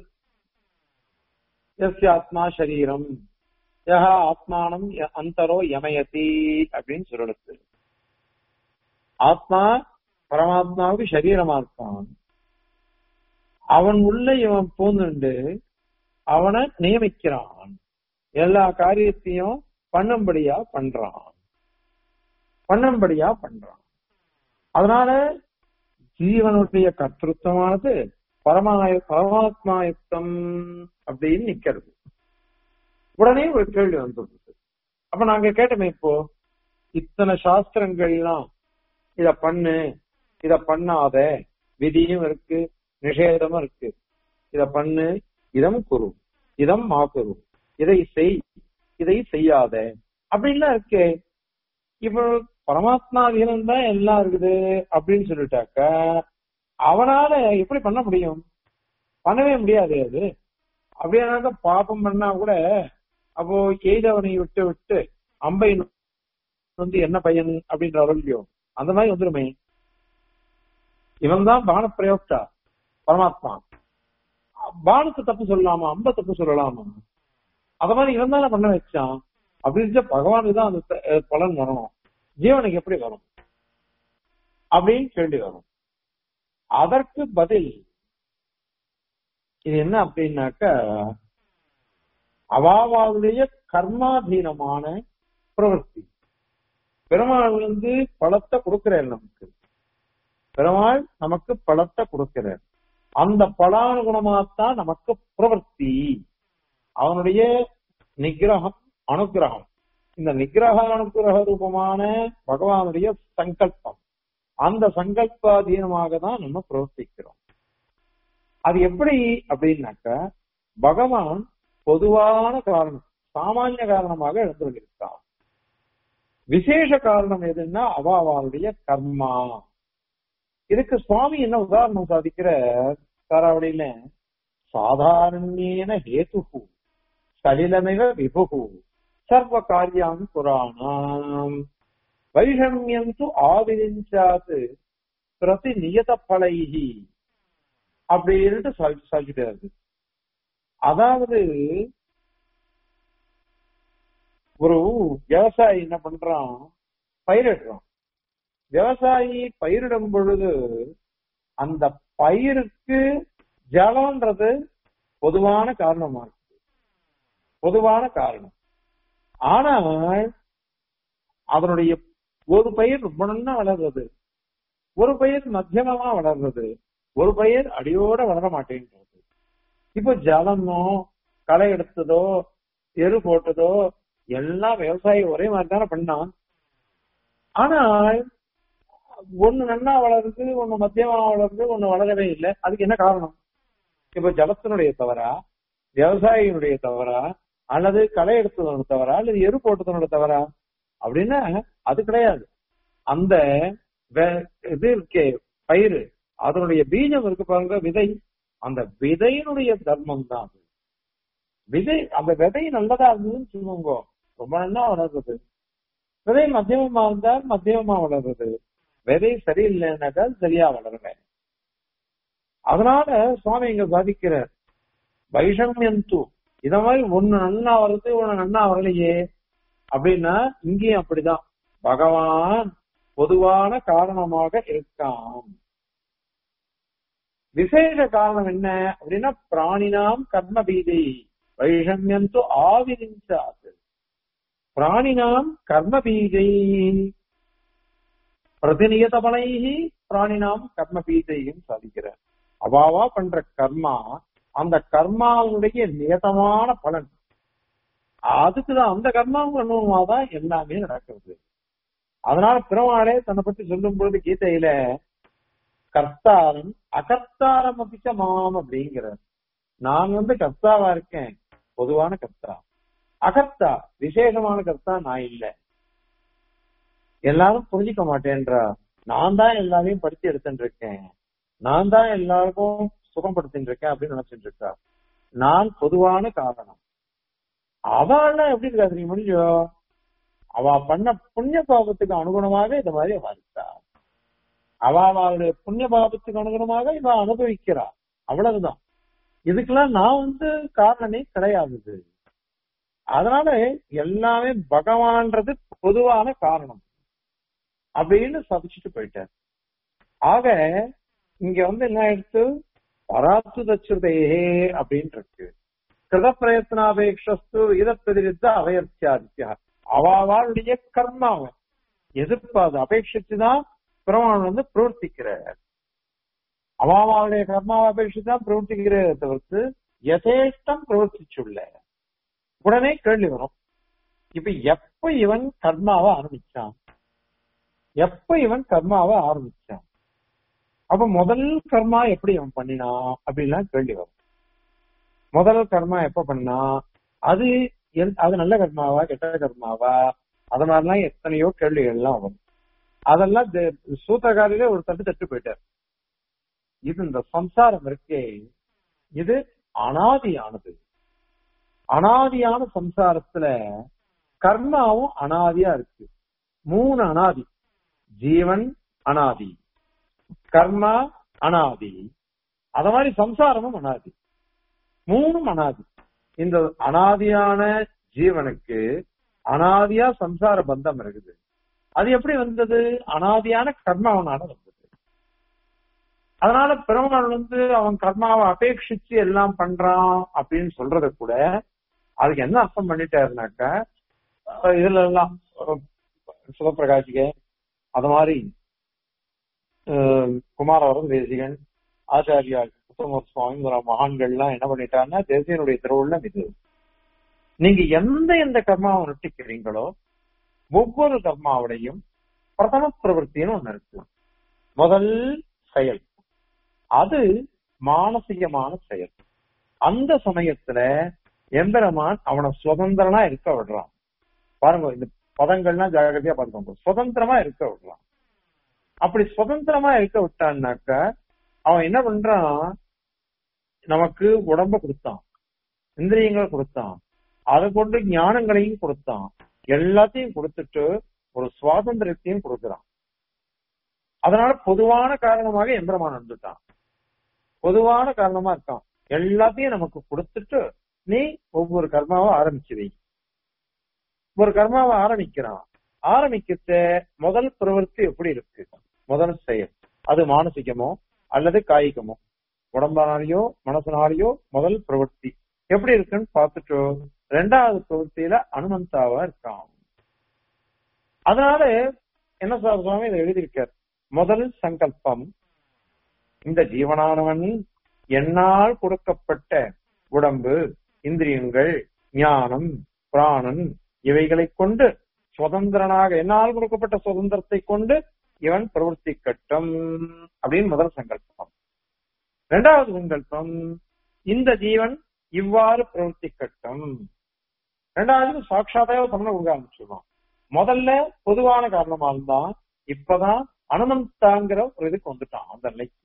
எஸ் ஆத்மா சரீரம் யஹா ஆத்மானம் அந்தரோ யமயதி அப்படின்னு சொல்லிடுத்து ஆத்மா பரமாத்மாவுக்கு சரீரமா இருக்கான் அவன் உள்ள இவன் பூந்துண்டு அவனை நியமிக்கிறான் எல்லா காரியத்தையும் பண்ணும்படியா பண்றான் பண்ணும்படியா பண்றான் அதனால ஜீவனுடைய கர்த்தத்துவமானது பரமாய பரமாத்மாயுக்தம் அப்படின்னு நிக்கிறது உடனே ஒரு கேள்வி வந்துடுது அப்ப நாங்க கேட்டோமே இப்போ இத்தனை சாஸ்திரங்கள்லாம் இத பண்ணு இத பண்ணாத விதியும் இருக்கு நிஷேதமும் இருக்கு இத பண்ணு இதம் குரு இதம் மா குரு இதை செய் இதை செய்யாத அப்படின்லாம் இருக்கு இப்போ பரமாத்மாதீனம் தான் எல்லாம் இருக்குது அப்படின்னு சொல்லிட்டாக்க அவனால எப்படி பண்ண முடியும் பண்ணவே முடியாது அது அப்படியானாக்க பாப்பம் பண்ணா கூட அப்போ எய்தவனை விட்டு விட்டு அம்பை வந்து என்ன பையன் அப்படின்ற அவர்களையோ அந்த மாதிரி வந்துருமே இவன் தான் பான பிரயோக்தா பரமாத்மா பானத்தை தப்பு சொல்லலாமா அம்ப தப்பு சொல்லலாமா அத மாதிரி இவன் தானே பண்ண வச்சான் அப்படின்னு பகவானுக்கு தான் அந்த பலன் வரணும் ஜீவனுக்கு எப்படி வரும் அப்படின்னு கேள்வி வரும் அதற்கு பதில் இது என்ன அப்படின்னாக்க அவாவாவுடைய கர்மாதீனமான பிரவர்த்தி பெருமாள் வந்து பழத்தை கொடுக்கிறார் நமக்கு பெருமாள் நமக்கு பழத்தை கொடுக்கிறார் அந்த பலானுகுணமாத்தான் நமக்கு பிரவர்த்தி அவனுடைய நிகிரகம் அனுகிரகம் இந்த நிகிரக அனுகிரக ரூபமான பகவானுடைய சங்கல்பம் அந்த சங்கல்பாதீனமாக தான் நம்ம பிரவர்த்திக்கிறோம் அது எப்படி அப்படின்னாக்கா பகவான் பொதுவான காரணம் சாமானிய காரணமாக எழுந்துள்ளிருக்கான் விசேஷ காரணம் எதுன்னா அவாவாளுடைய கர்மா இதுக்கு சுவாமி என்ன உதாரணம் சாதிக்கிற தாராவளியில சாதாரண்யேன ஹேதுகு சலிலமிவ விபுகு சர்வ காரியம் புராணம் வைஷமியம் து ஆவிரிஞ்சாது பிரதி நியத பலைகி அப்படின்ட்டு சொல்லிட்டாரு அதாவது ஒரு விவசாயி என்ன பண்றான் பயிரிடுறான் விவசாயி பயிரிடும் பொழுது அந்த பயிருக்கு ஜலம்ன்றது பொதுவான காரணமா இருக்கு பொதுவான காரணம் ஆனால் அதனுடைய ஒரு பயிர் ரொம்ப நல்லா வளர்றது ஒரு பயிர் மத்தியமமா வளர்றது ஒரு பயிர் அடியோட வளர மாட்டேங்கிறது இப்போ ஜலமோ களை எடுத்ததோ எரு போட்டதோ எல்லாம் விவசாயி ஒரே மாதிரி தானே பண்ணான் ஆனால் ஒண்ணு நன்னா வளருது ஒண்ணு மத்தியமா வளருது ஒண்ணு வளரவே இல்லை அதுக்கு என்ன காரணம் இப்ப ஜலத்தினுடைய தவறா விவசாயியினுடைய தவறா அல்லது களை எடுத்ததோட தவறா அல்லது எரு போட்டதனோட தவறா அப்படின்னா அது கிடையாது அந்த இது இருக்கே பயிர் அதனுடைய பீஜம் இருக்கு பாருங்க விதை அந்த விதையினுடைய தர்மம் தான் அது விதை அந்த விதை நல்லதா இருந்ததுன்னு சொல்லுவாங்க ரொம்ப நல்லா வளர்றது விதை மத்தியமமா இருந்தால் மத்தியமமா வளர்றது விதை சரியில்லைன்னாக்கா சரியா வளரல அதனால சுவாமி இங்க சாதிக்கிறார் வைஷமியம் தூ இத மாதிரி ஒண்ணு நன்னா வருது ஒண்ணு நன்னா வரலையே அப்படின்னா இங்கேயும் அப்படிதான் பகவான் பொதுவான காரணமாக இருக்கான் விசேஷ காரணம் என்ன அப்படின்னா பிராணினாம் கர்ம பீதை வைஷமியம் தோ ஆவிரிஞ்சாது பிராணினாம் கர்ம பீஜை பிரதிநியத பலைகி பிராணினாம் கர்ம பீஜையும் சாதிக்கிறார் அவாவா பண்ற கர்மா அந்த கர்மாவுடைய நியதமான பலன் அதுக்குதான் அந்த கர்மாவுக்கு அனுபவமாதான் எல்லாமே நடக்கிறது அதனால பெருமாளே தன்னை பத்தி சொல்லும் பொழுது கீதையில கர்த்தாரம் அகர்த்தாரம் அப்பிச்ச மாம் அப்படிங்கிறார் நான் வந்து கர்த்தாவா இருக்கேன் பொதுவான கர்த்தா அகர்த்தா விசேஷமான கர்த்தா நான் இல்ல எல்லாரும் புரிஞ்சுக்க மாட்டேன்றா நான் தான் எல்லாரையும் படித்து எடுத்துட்டு இருக்கேன் நான் தான் எல்லாருக்கும் சுகப்படுத்திட்டு இருக்கேன் அப்படின்னு நினைச்சிட்டு இருக்கா நான் பொதுவான காரணம் அவள் எப்படி இருக்கா தெரியும் முடிஞ்சோ அவ பண்ண புண்ணிய பாபத்துக்கு அனுகுணமாக இந்த மாதிரி அவ இருக்கா அவ அவளுடைய புண்ணிய பாபத்துக்கு அனுகுணமாக இவ அனுபவிக்கிறா அவ்வளவுதான் இதுக்கெல்லாம் நான் வந்து காரணமே கிடையாது அதனால எல்லாமே பகவான்றது பொதுவான காரணம் அப்படின்னு சபிச்சுட்டு போயிட்டார் ஆக இங்க வந்து என்ன ஆயிடுச்சு பராத்து தச்சுதையே அப்படின்னு இருக்கு கிருத பிரயத்னாபேக்ஷஸ்து இதப்பிரித்த அவயர்த்தியாதித்யா அவாவாளுடைய கர்மாவை எதிர்ப்பாது அபேட்சிச்சுதான் பெருமாள் வந்து பிரவர்த்திக்கிறார் அவாவாளுடைய கர்மாவை அபேட்சிச்சுதான் பிரவர்த்திக்கிறத தவிர்த்து யதேஷ்டம் பிரவர்த்திச்சுள்ள உடனே கேள்வி வரும் இப்ப எப்ப இவன் கர்மாவை ஆரம்பிச்சான் எப்ப இவன் கர்மாவை ஆரம்பிச்சான் அப்ப முதல் கர்மா எப்படி அவன் பண்ணினான் அப்படின்லாம் கேள்வி வரும் முதல் கர்மா எப்ப பண்ணா அது அது நல்ல கர்மாவா கெட்ட கர்மாவா அது மாதிரிலாம் எத்தனையோ கேள்விகள் எல்லாம் வரும் அதெல்லாம் சூத்திரகாரிலே ஒரு தட்டு தட்டு போயிட்டார் இது இந்த சம்சாரம் இருக்கே இது அனாதியானது அனாதியான சம்சாரத்துல கர்மாவும் அனாதியா இருக்கு மூணு அனாதி ஜீவன் அனாதி கர்மா அனாதி அத மாதிரி சம்சாரமும் அனாதி மூணும் அனாதி இந்த அனாதியான ஜீவனுக்கு அனாதியா சம்சார பந்தம் இருக்குது அது எப்படி வந்தது அனாதியான கர்மாவனால வந்தது அதனால பெருமாள் வந்து அவன் கர்மாவை அபேட்சிச்சு எல்லாம் பண்றான் அப்படின்னு சொல்றத கூட அதுக்கு என்ன அர்த்தம் பண்ணிட்டாருனாக்கா இதுல எல்லாம் சிவபிரகாசிக அது மாதிரி குமாரவரம் தேசிகன் ஆச்சாரியா உத்தமர் சுவாமி மகான்கள்லாம் என்ன பண்ணிட்டாங்கன்னா தேசியனுடைய திருவுள்ளம் இது நீங்க எந்த எந்த கர்மாவை நுட்டிக்கிறீங்களோ ஒவ்வொரு கர்மாவுடையும் பிரதம பிரவருத்தின்னு ஒண்ணு இருக்கு முதல் செயல் அது மானசீகமான செயல் அந்த சமயத்துல எம்பெருமான் அவனை சுதந்திரனா இருக்க விடுறான் பாருங்க இந்த பதங்கள்லாம் ஜாகிரதையா பார்த்துக்கோங்க சுதந்திரமா இருக்க விடுறான் அப்படி சுதந்திரமா இருக்க விட்டான்னாக்க அவன் என்ன பண்றான் நமக்கு உடம்ப கொடுத்தான் இந்திரியங்களை கொடுத்தான் அதை கொண்டு ஞானங்களையும் கொடுத்தான் எல்லாத்தையும் கொடுத்துட்டு ஒரு சுவாதந்திரத்தையும் கொடுக்கிறான் அதனால பொதுவான காரணமாக எம்பெருமான் வந்துட்டான் பொதுவான காரணமா இருக்கான் எல்லாத்தையும் நமக்கு கொடுத்துட்டு நீ ஒவ்வொரு கர்மாவை ஆரம்பிச்சு வை ஒரு கர்மாவை ஆரம்பிக்கிறான் ஆரம்பிக்கிட்ட முதல் பிரவൃத்தி எப்படி இருக்கு முதல் செயல் அது மானசிகமோ அல்லது காய்கமோ உடம்பானாலேயோ மனசனாலேயோ முதல் பிரவൃத்தி எப்படி இருக்குன்னு பார்த்துட்டு ரெண்டாவது பிரவൃத்தியில அனுமந்தாவா இருக்கான் அதனால என்ன சார் சுவாமி இதை எழுதியிருக்கார் முதல் சங்கல்பம் இந்த ஜீவனானவன் என்னால் கொடுக்கப்பட்ட உடம்பு இந்திரியங்கள் ஞானம் பிராணன் இவைகளை கொண்டு சுதந்திரனாக என்னால் கொடுக்கப்பட்ட சுதந்திரத்தை கொண்டு இவன் பிரவൃத்தி கட்டும் அப்படின்னு முதல் சங்கல்பம் இரண்டாவது சங்கல்பம் இந்த ஜீவன் இவ்வாறு பிரவൃத்தி கட்டும் இரண்டாவது சாட்சாத்தாக பண்ண கொடுக்க ஆரம்பிச்சிருவான் முதல்ல பொதுவான காரணமா இருந்தா இப்பதான் அனுமந்தாங்கிற ஒரு இதுக்கு வந்துட்டான் அந்த நிலைக்கு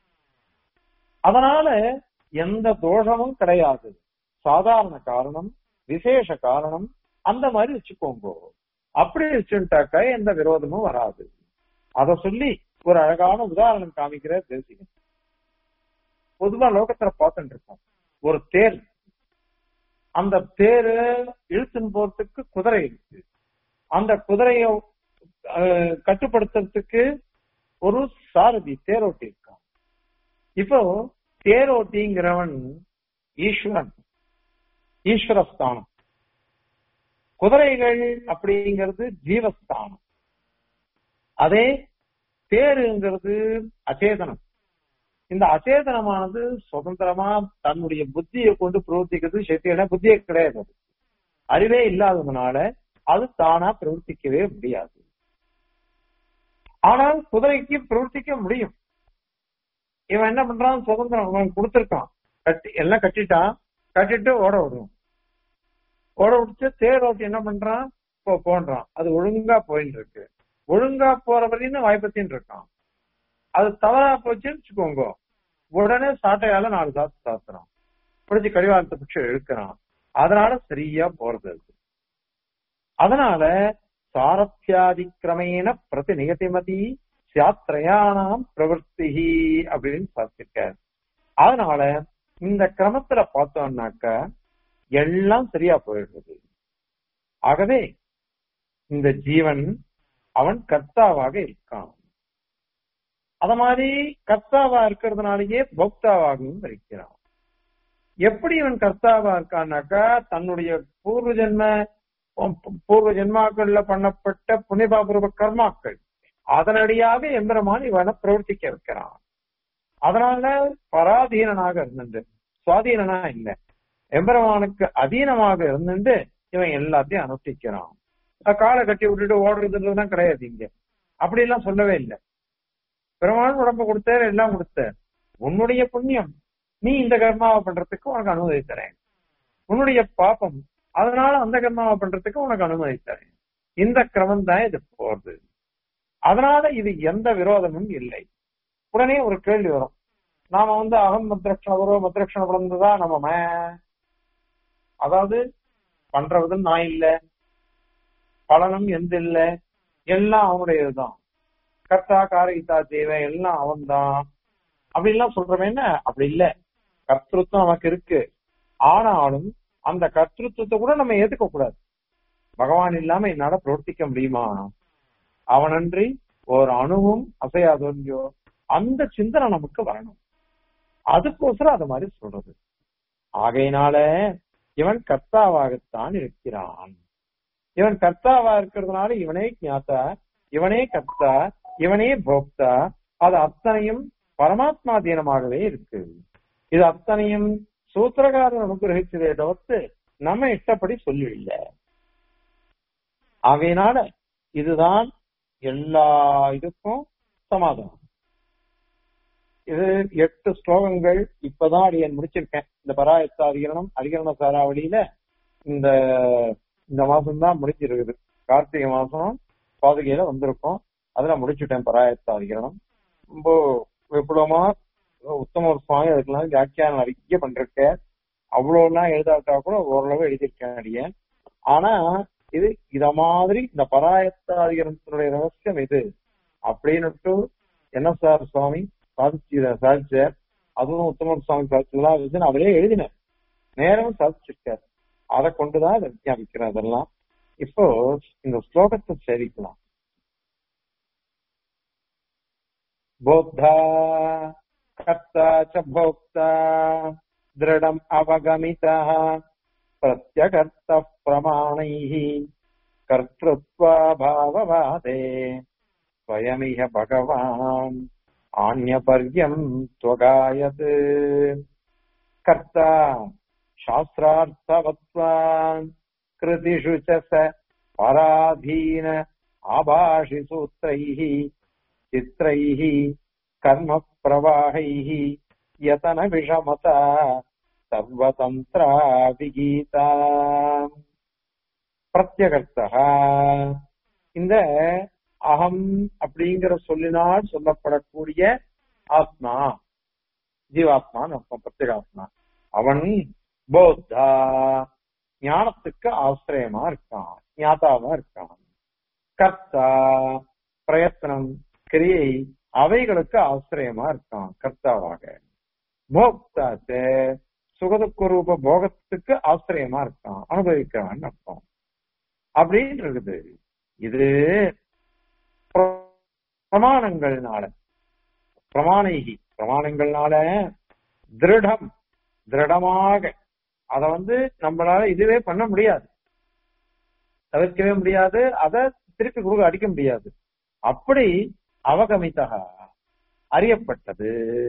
அதனால எந்த தோஷமும் கிடையாது சாதாரண காரணம் விசேஷ காரணம் அந்த மாதிரி வச்சுக்கோங்க அப்படி வச்சுட்டாக்க எந்த விரோதமும் வராது அத சொல்லி ஒரு அழகான உதாரணம் காமிக்கிற தேசிகன் பொதுவா லோகத்துல பார்த்துட்டு இருக்கோம் ஒரு தேர் அந்த தேரு இழுத்துன்னு போறதுக்கு குதிரை இருக்கு அந்த குதிரைய அஹ், கட்டுப்படுத்துறதுக்கு ஒரு சாரதி தேரோட்டி இருக்கான் இப்போ தேரோட்டிங்கிறவன் ஈஸ்வரன் ஈஸ்வரஸ்தானம் குதிரைகள் அப்படிங்கிறது ஜீவஸ்தானம் அதே தேருங்கிறது அச்சேதனம் இந்த அச்சேதனமானது சுதந்திரமா தன்னுடைய புத்தியை கொண்டு பிரவர்த்திக்கிறது சக்தியான புத்தியே கிடையாது அது. அறிவே இல்லாததுனால அது தானா பிரவர்த்திக்கவே முடியாது ஆனால் குதிரைக்கு பிரவர்த்திக்க முடியும் இவன் என்ன பண்றான் சுதந்திரம் அவன் கொடுத்திருக்கான் கட்டி எல்லாம் கட்டிட்டான் கட்டிட்டு ஓட விடுவான் ஓட விட்டு தேர் ஓட்டி என்ன பண்றான் போ போன்றான் அது ஒழுங்கா போயின்னு இருக்கு ஒழுங்கா போற வரையும் வாய்ப்பத்தின்னு இருக்கான் அது தவறா போச்சுன்னு வச்சுக்கோங்க உடனே சாட்டையால நாலு சாத்து சாத்துறான் பிடிச்சி கடிவாளத்தை பிடிச்சி இழுக்கிறான் அதனால சரியா போறது அது அதனால சாரத்தியாதிக்கிரமேன பிரதி நிகதிமதி சாத்திரையானாம் பிரவர்த்தி அப்படின்னு பார்த்திருக்கார் அதனால இந்த கிரமத்துல பார்த்தோம்னாக்க எல்லாம் சரியா போயிடுறது ஆகவே இந்த ஜீவன் அவன் கர்த்தாவாக இருக்கான் அத மாதிரி கர்த்தாவா இருக்கிறதுனாலயே போக்தாவாகவும் இருக்கிறான் எப்படி இவன் கர்த்தாவா இருக்கான்னாக்கா தன்னுடைய பூர்வ ஜென்ம பூர்வ ஜென்மாக்கள்ல பண்ணப்பட்ட புனிபாபூர்வ கர்மாக்கள் அதனடியாக எம்பெருமான் இவனை பிரவர்த்திக்க வைக்கிறான் அதனால பராதீனனாக இருந்துட்டு சுவாதீனனா இல்ல எம்பெருமானுக்கு அதீனமாக இருந்துட்டு இவன் எல்லாத்தையும் அனுஷ்டிக்கிறான் காலை கட்டி விட்டுட்டு ஓடுறதுன்றதுதான் கிடையாது இங்க அப்படி எல்லாம் சொல்லவே இல்லை பெருமாள் உடம்ப கொடுத்தார் எல்லாம் கொடுத்தார் உன்னுடைய புண்ணியம் நீ இந்த கர்மாவை பண்றதுக்கு உனக்கு அனுமதி தரேன் உன்னுடைய பாப்பம் அதனால அந்த கர்மாவை பண்றதுக்கு உனக்கு அனுமதி தரேன் இந்த கிரமம் தான் இது போறது அதனால இது எந்த விரோதமும் இல்லை உடனே ஒரு கேள்வி வரும் நாம வந்து அகம் மத்ரக்ஷணபுரோ மத்ரக்ஷணபுரம் தான் நம்ம ம- அதாவது பண்றது நான் இல்ல பலனும் எந்த இல்ல எல்லாம் அவனுடையதுதான் கர்த்தா காரிதா தேவை எல்லாம் அவன்தான் அப்படி எல்லாம் சொல்றவன் என்ன அப்படி இல்ல கர்த்தృత్వం நமக்கு இருக்கு ஆனாலும் அந்த கர்த்தృత్வத்தை கூட நம்ம ஏத்துக்க கூடாது பகவான் இல்லாம என்னால பிரவர்த்திக்க முடியுமா அவனன்றி ஒரு அணுவும் அசையாதோன்றியோ அந்த சிந்தனை நமக்கு வரணும் அதுக்கோசரம் அது மாதிரி சொல்றது ஆகையினால இவன் கர்த்தாவாகத்தான் இருக்கிறான் இவன் கர்த்தாவா இருக்கிறதுனால இவனே ஞாத்தா இவனே கர்த்தா இவனே போக்தா அது அத்தனையும் பரமாத்மாதீனமாகவே இருக்கு இது அத்தனையும் சூத்திரகாரன் அனுகிரகிச்சதே தவிர்த்து நம்ம இஷ்டப்படி சொல்லவில்ல ஆகையினால இதுதான் எல்லா இதுக்கும் சமாதானம் இது எட்டு ஸ்லோகங்கள் இப்பதான் அடியன் முடிச்சிருக்கேன் இந்த பராயத்த அதிகரணம் அதிகரண சாராவளியில இந்த இந்த மாசம் தான் முடிஞ்சிருக்குது கார்த்திகை மாசம் பாதுகையில வந்திருக்கோம் அதுல முடிச்சுட்டேன் பராயத்த அதிகரணம் ரொம்ப விபுலமா உத்தம சுவாமி அதுக்கெல்லாம் வியாக்கியானம் நிறைய பண்றேன் அவ்வளவுலாம் எழுதாட்டா கூட ஓரளவு எழுதியிருக்கேன் அடியேன் ஆனா இது இத மாதிரி இந்த பராயத்தாதிகரத்தினுடைய ரகசியம் இது அப்படின்னுட்டு என்ன சார் சுவாமி சாதிச்சு சாதிச்சார் அதுவும் உத்தமர் சுவாமி சாதிச்சதெல்லாம் இருந்துச்சு அவரே எழுதினேன் நேரம் சாதிச்சிருக்கார் அதை கொண்டுதான் இதை விஞ்ஞாபிக்கிறேன் அதெல்லாம் இப்போ இந்த ஸ்லோகத்தை சேவிக்கலாம் போத்தா கர்த்தா ச போக்தா திருடம் அவகமிதா प्रत्यकर्त प्रमाणैः कर्तृत्वाभाववादे स्वयमिह भगवान् आन्यपर्यम् त्वगायत् कर्ता शास्त्रार्थवत्वान् कृतिषु च स पराधीन आभाषिसूत्रैः चित्रैः कर्मप्रवाहैः यतनविषमता சர்வதந்திரா விகீதா பிரத்யகர்த்தா இந்த அகம் அப்படிங்கிற சொல்லினால் சொல்லப்படக்கூடிய ஆத்மா ஜீவாத்மான்னு அர்த்தம் பிரத்யேகாத்மா அவன் போத்தா ஞானத்துக்கு ஆசிரியமா இருக்கான் ஞாதாவா இருக்கான் கர்த்தா பிரயத்தனம் கிரியை அவைகளுக்கு ஆசிரியமா இருக்கான் கர்த்தாவாக போக்தாச்சு சுகதுக்குரூப போகத்துக்கு ஆசிரியமா இருக்கான் அனுபவிக்கிறான் அர்த்தம் அப்படின்னு இருக்குது இது பிரமாணங்கள்னால பிரமாணைகி பிரமாணங்கள்னால திருடம் திருடமாக அத வந்து நம்மளால இதுவே பண்ண முடியாது தவிர்க்கவே முடியாது அதை திருப்பி கொடுக்க அடிக்க முடியாது அப்படி அவகமித்தக அறியப்பட்டது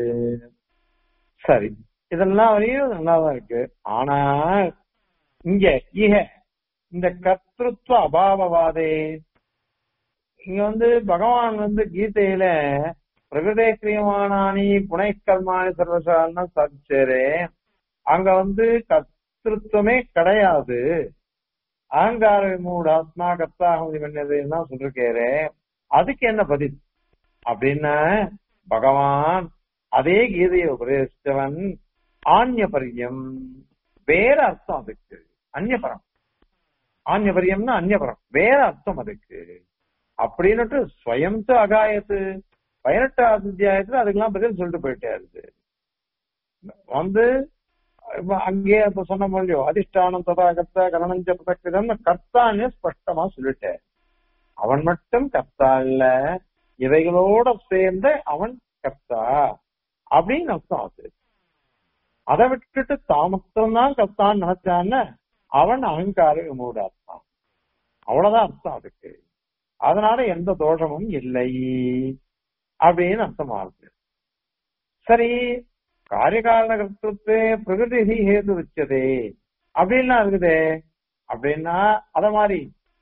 சரி இதெல்லாம் வரையும் நல்லாதான் இருக்கு ஆனா இங்க இக இந்த கர்த்தத்துவ அபாவவாதே இங்க வந்து பகவான் வந்து கீதையில பிரகிருதே கிரியமானானி புனைக்கர்மானி சர்வசாலன்னு சாதிச்சாரு அங்க வந்து கர்த்தத்துவமே கிடையாது அகங்கார விமூட ஆத்மா கர்த்தாகம் பண்ணதுன்னா சொல்லிருக்காரு அதுக்கு என்ன பதில் அப்படின்னா பகவான் அதே கீதையை உபதேசித்தவன் ஆன்யபரியம் வேற அர்த்தம் அதுக்கு அந்நியபரம் ஆன்யபரியம்னா அந்நியபரம் வேற அர்த்தம் அதுக்கு அப்படின்னுட்டு ஸ்வயம் அகாயத்து பதினெட்டாவது அத்தியாயத்துல அதுக்கெல்லாம் பதில் சொல்லிட்டு போயிட்டாரு வந்து அங்கே இப்ப சொன்ன மொழியோ அதிஷ்டானம் ததா கர்த்தா கரணஞ்ச பிரதக்கிதம் கர்த்தான்னு ஸ்பஷ்டமா சொல்லிட்டேன் அவன் மட்டும் கர்த்தா இல்ல இவைகளோட சேர்ந்து அவன் கர்த்தா அப்படின்னு அர்த்தம் அது அதை விட்டுட்டு தாமத்தம் தான் கர்த்தான்னு நினைச்சான்னு அவன் அகங்கார விமூடாத்தான் அவ்வளவுதான் அர்த்தம் அதுக்கு அதனால எந்த தோஷமும் இல்லை அப்படின்னு அர்த்தமாகுது சரி காரியகாரண கருத்துவத்தே பிரகிருதி ஹேது வச்சதே அப்படின்லாம் இருக்குதே அப்படின்னா அத மாதிரி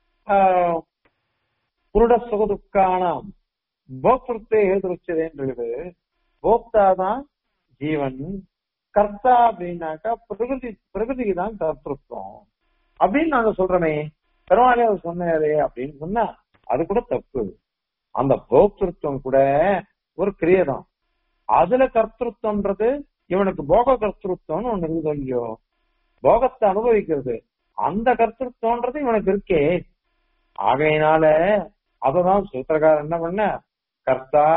புருட சுகதுக்கானாம் போக்திருத்தே ஹேது வச்சதேன்றது போக்தா தான் ஜீவன் கர்த்தா அப்படின்னாக்கா பிரகிருதி பிரகிருதிக்கு தான் கர்த்தத்துவம் அப்படின்னு நாங்க சொல்றோமே பெருமாளே அவர் சொன்னாரு அப்படின்னு சொன்னா அது கூட தப்பு அந்த போக்திருத்தம் கூட ஒரு கிரியதான் அதுல கர்த்தத்துவம்ன்றது இவனுக்கு போக கர்த்தத்துவம்னு ஒண்ணு இருக்குது இல்லையோ போகத்தை அனுபவிக்கிறது அந்த கர்த்தத்துவம்ன்றது இவனுக்கு இருக்கே ஆகையினால அததான் சூத்திரக்காரர் என்ன பண்ண கர்த்தா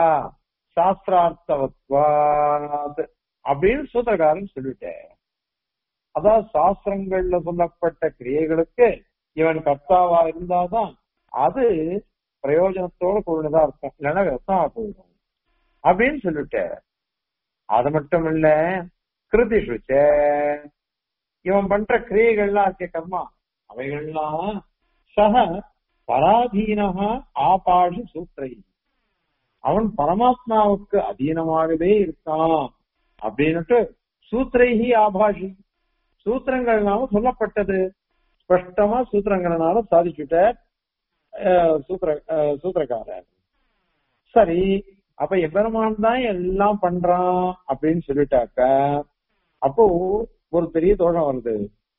சாஸ்திரார்த்தவத்வாத் அப்படின்னு சூத்திரக்காரன் சொல்லிட்டேன் அதான் சாஸ்திரங்கள்ல சொல்லப்பட்ட கிரியைகளுக்கு இவன் கர்த்தாவா இருந்தாதான் அது பிரயோஜனத்தோட கூடினதா இருக்கும் இல்லைன்னா விரசமா போயிடும் அப்படின்னு சொல்லிட்டேன் அது மட்டும் இல்ல கிருதி சுச்ச இவன் பண்ற கிரியைகள்லாம் இருக்க கர்மா அவைகள்லாம் சக பராதீனகா ஆபாஷி சூத்திரை அவன் பரமாத்மாவுக்கு அதீனமாகவே இருக்கான் அப்படின்னுட்டு சூத்திரைஹி ஆபாஷி சூத்திரங்கள்னால சொல்லப்பட்டது ஸ்பஷ்டமா சூத்திரங்கள்னால சாதிச்சுட்ட சூத்திர சூத்திரக்காரர் சரி அப்ப எபெருமான் தான் எல்லாம் பண்றான் அப்படின்னு சொல்லிட்டாக்க அப்போ ஒரு பெரிய தோஷம் வருது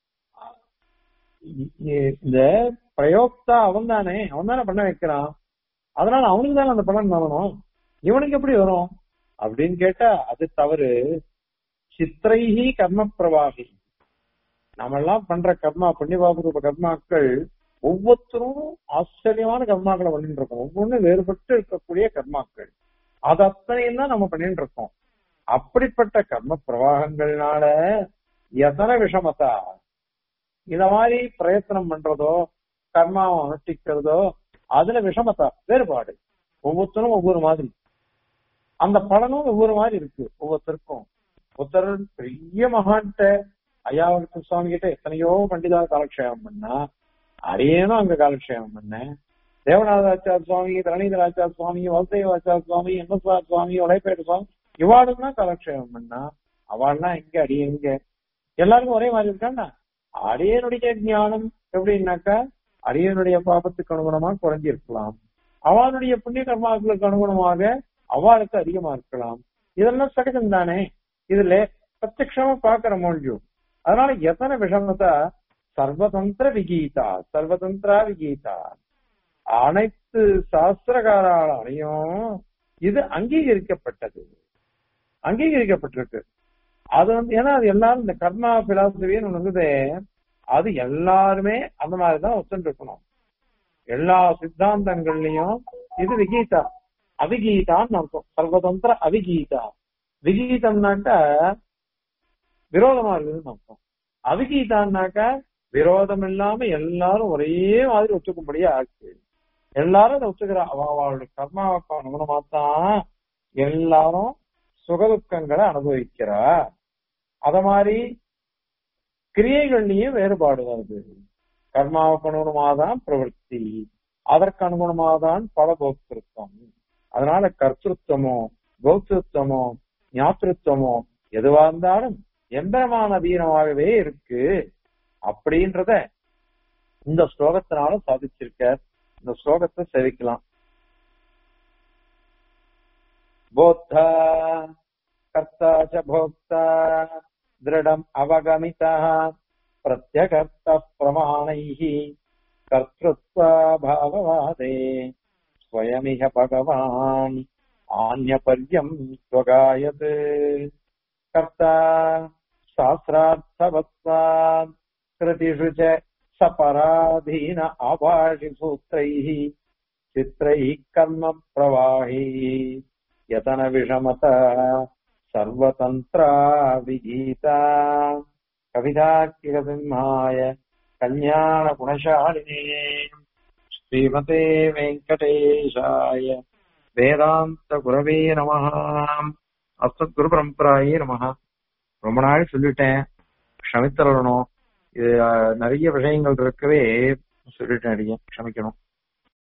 இந்த பிரயோக்தா அவன் தானே அவன் தானே பண்ண வைக்கிறான் அதனால அவனுக்கு தானே அந்த பலன் வரணும் இவனுக்கு எப்படி வரும் அப்படின்னு கேட்டா அது தவறு சித்திரைஹி கர்ம பிரவாகி நாம எல்லாம் பண்ற கர்மா புண்ணியபாபரூப கர்மாக்கள் ஒவ்வொருத்தரும் ஆச்சரியமான கர்மாக்களை பண்ணிட்டு இருக்கோம் ஒவ்வொன்றும் வேறுபட்டு இருக்கக்கூடிய கர்மாக்கள் அது அத்தனையும் தான் நம்ம பண்ணிட்டு இருக்கோம் அப்படிப்பட்ட கர்ம பிரவாகங்கள்னால எத்தனை விஷமத்தா இத மாதிரி பிரயத்தனம் பண்றதோ கர்மாவை அனுஷ்டிக்கிறதோ அதுல விஷமத்தா வேறுபாடு ஒவ்வொருத்தரும் ஒவ்வொரு மாதிரி அந்த பலனும் ஒவ்வொரு மாதிரி இருக்கு ஒவ்வொருத்தருக்கும் ஒருத்தர் பெரிய மகான்கிட்ட ஐயாவகத்து சுவாமி கிட்ட எத்தனையோ பண்டிதா காலக்ஷேபம் பண்ணா அரியனும் அங்க காலக்ஷேபம் பண்ணேன் தேவநாதாச்சார சுவாமி தரணீதராச்சார சுவாமி வசுதேவாச்சார சுவாமி எம்எஸ்வா சுவாமி உடைப்பேட்டு சுவாமி இவாளும் தான் காலக்ஷேபம் பண்ணா அவள்லாம் எங்க அடிய எங்க எல்லாருக்கும் ஒரே மாதிரி இருக்காண்ணா அடியனுடைய ஞானம் எப்படின்னாக்கா அடியனுடைய பாபத்துக்கு அனுகுணமா குறைஞ்சிருக்கலாம் அவளுடைய புண்ணிய கர்மாக்களுக்கு அனுகுணமாக அவளுக்கு அதிகமா இருக்கலாம் இதெல்லாம் சகஜம் தானே இதுல பிரத்யமா பாக்குற மொழியும் அதனால எத்தனை விஷமத்தா சர்வதந்திர விகீதா சர்வதந்திரா விகீதா அனைத்து சாஸ்திரகாராலையும் இது அங்கீகரிக்கப்பட்டது அங்கீகரிக்கப்பட்டிருக்கு அது வந்து ஏன்னா அது எல்லாரும் இந்த கர்மா பிலாசபின்னு ஒண்ணு அது எல்லாருமே அந்த மாதிரிதான் ஒத்துட்டு இருக்கணும் எல்லா சித்தாந்தங்கள்லயும் இது விகீதா அவிகீதான்னு அர்த்தம் சர்வதந்திர அவிகீதா விகீதம்னாக்கா விரோதமா இருக்குதுன்னு அர்த்தம் அவிகீதான்னாக்கா விரோதம் இல்லாம எல்லாரும் ஒரே மாதிரி ஒத்துக்கும்படியா ஆச்சு எல்லாரும் அதை ஒத்துக்கிறா அவ அவளுடைய கர்மாவுக்கு அனுகுணமா தான் எல்லாரும் சுகதுக்கங்களை அனுபவிக்கிறா அத மாதிரி கிரியைகள்லயும் வேறுபாடு வருது கர்மாவுக்கு அனுகுணமாதான் பிரவருத்தி அதற்கு அனுகுணமாதான் பலபோக்திருத்தம் அதனால கர்த்திருத்தமோ பௌத்திருத்தமோ ஞாத்திருத்தமோ எதுவா இருந்தாலும் எம்பெருமான அதீனமாகவே இருக்கு அப்படின்றத இந்த ஸ்லோகத்தினால சாதிச்சிருக்க இந்த ஸ்லோகத்தை சேவிக்கலாம் போத்தா கர்த்தா ச போக்தா திருடம் அவகமிதா பிரத்யகர்த்த பிரமாணைः கர்த்தృత్వాభావவாதே स्वयमिह भगवान् आन्यपर्यम् स्वगायत् कर्ता शास्त्रार्थवत्वात् कृतिषु च सपराधीन आभाषिसूत्रैः चित्रैः कर्म प्रवाहैः यतनविषमत सर्वतन्त्रा विगीता कविताकिकसिंहाय कल्याणगुणशालिने श्रीमते वेङ्कटेशाय வேதாந்த நமः அஸ்மத் குரு பரம்பராயே நமः ரொம்ப நாள் சொல்லிட்டேன் க்ஷமித்தரணும் இது அஹ், நிறைய விஷயங்கள் இருக்கவே சொல்லிட்டேன் அடியேன் க்ஷமிக்கணும்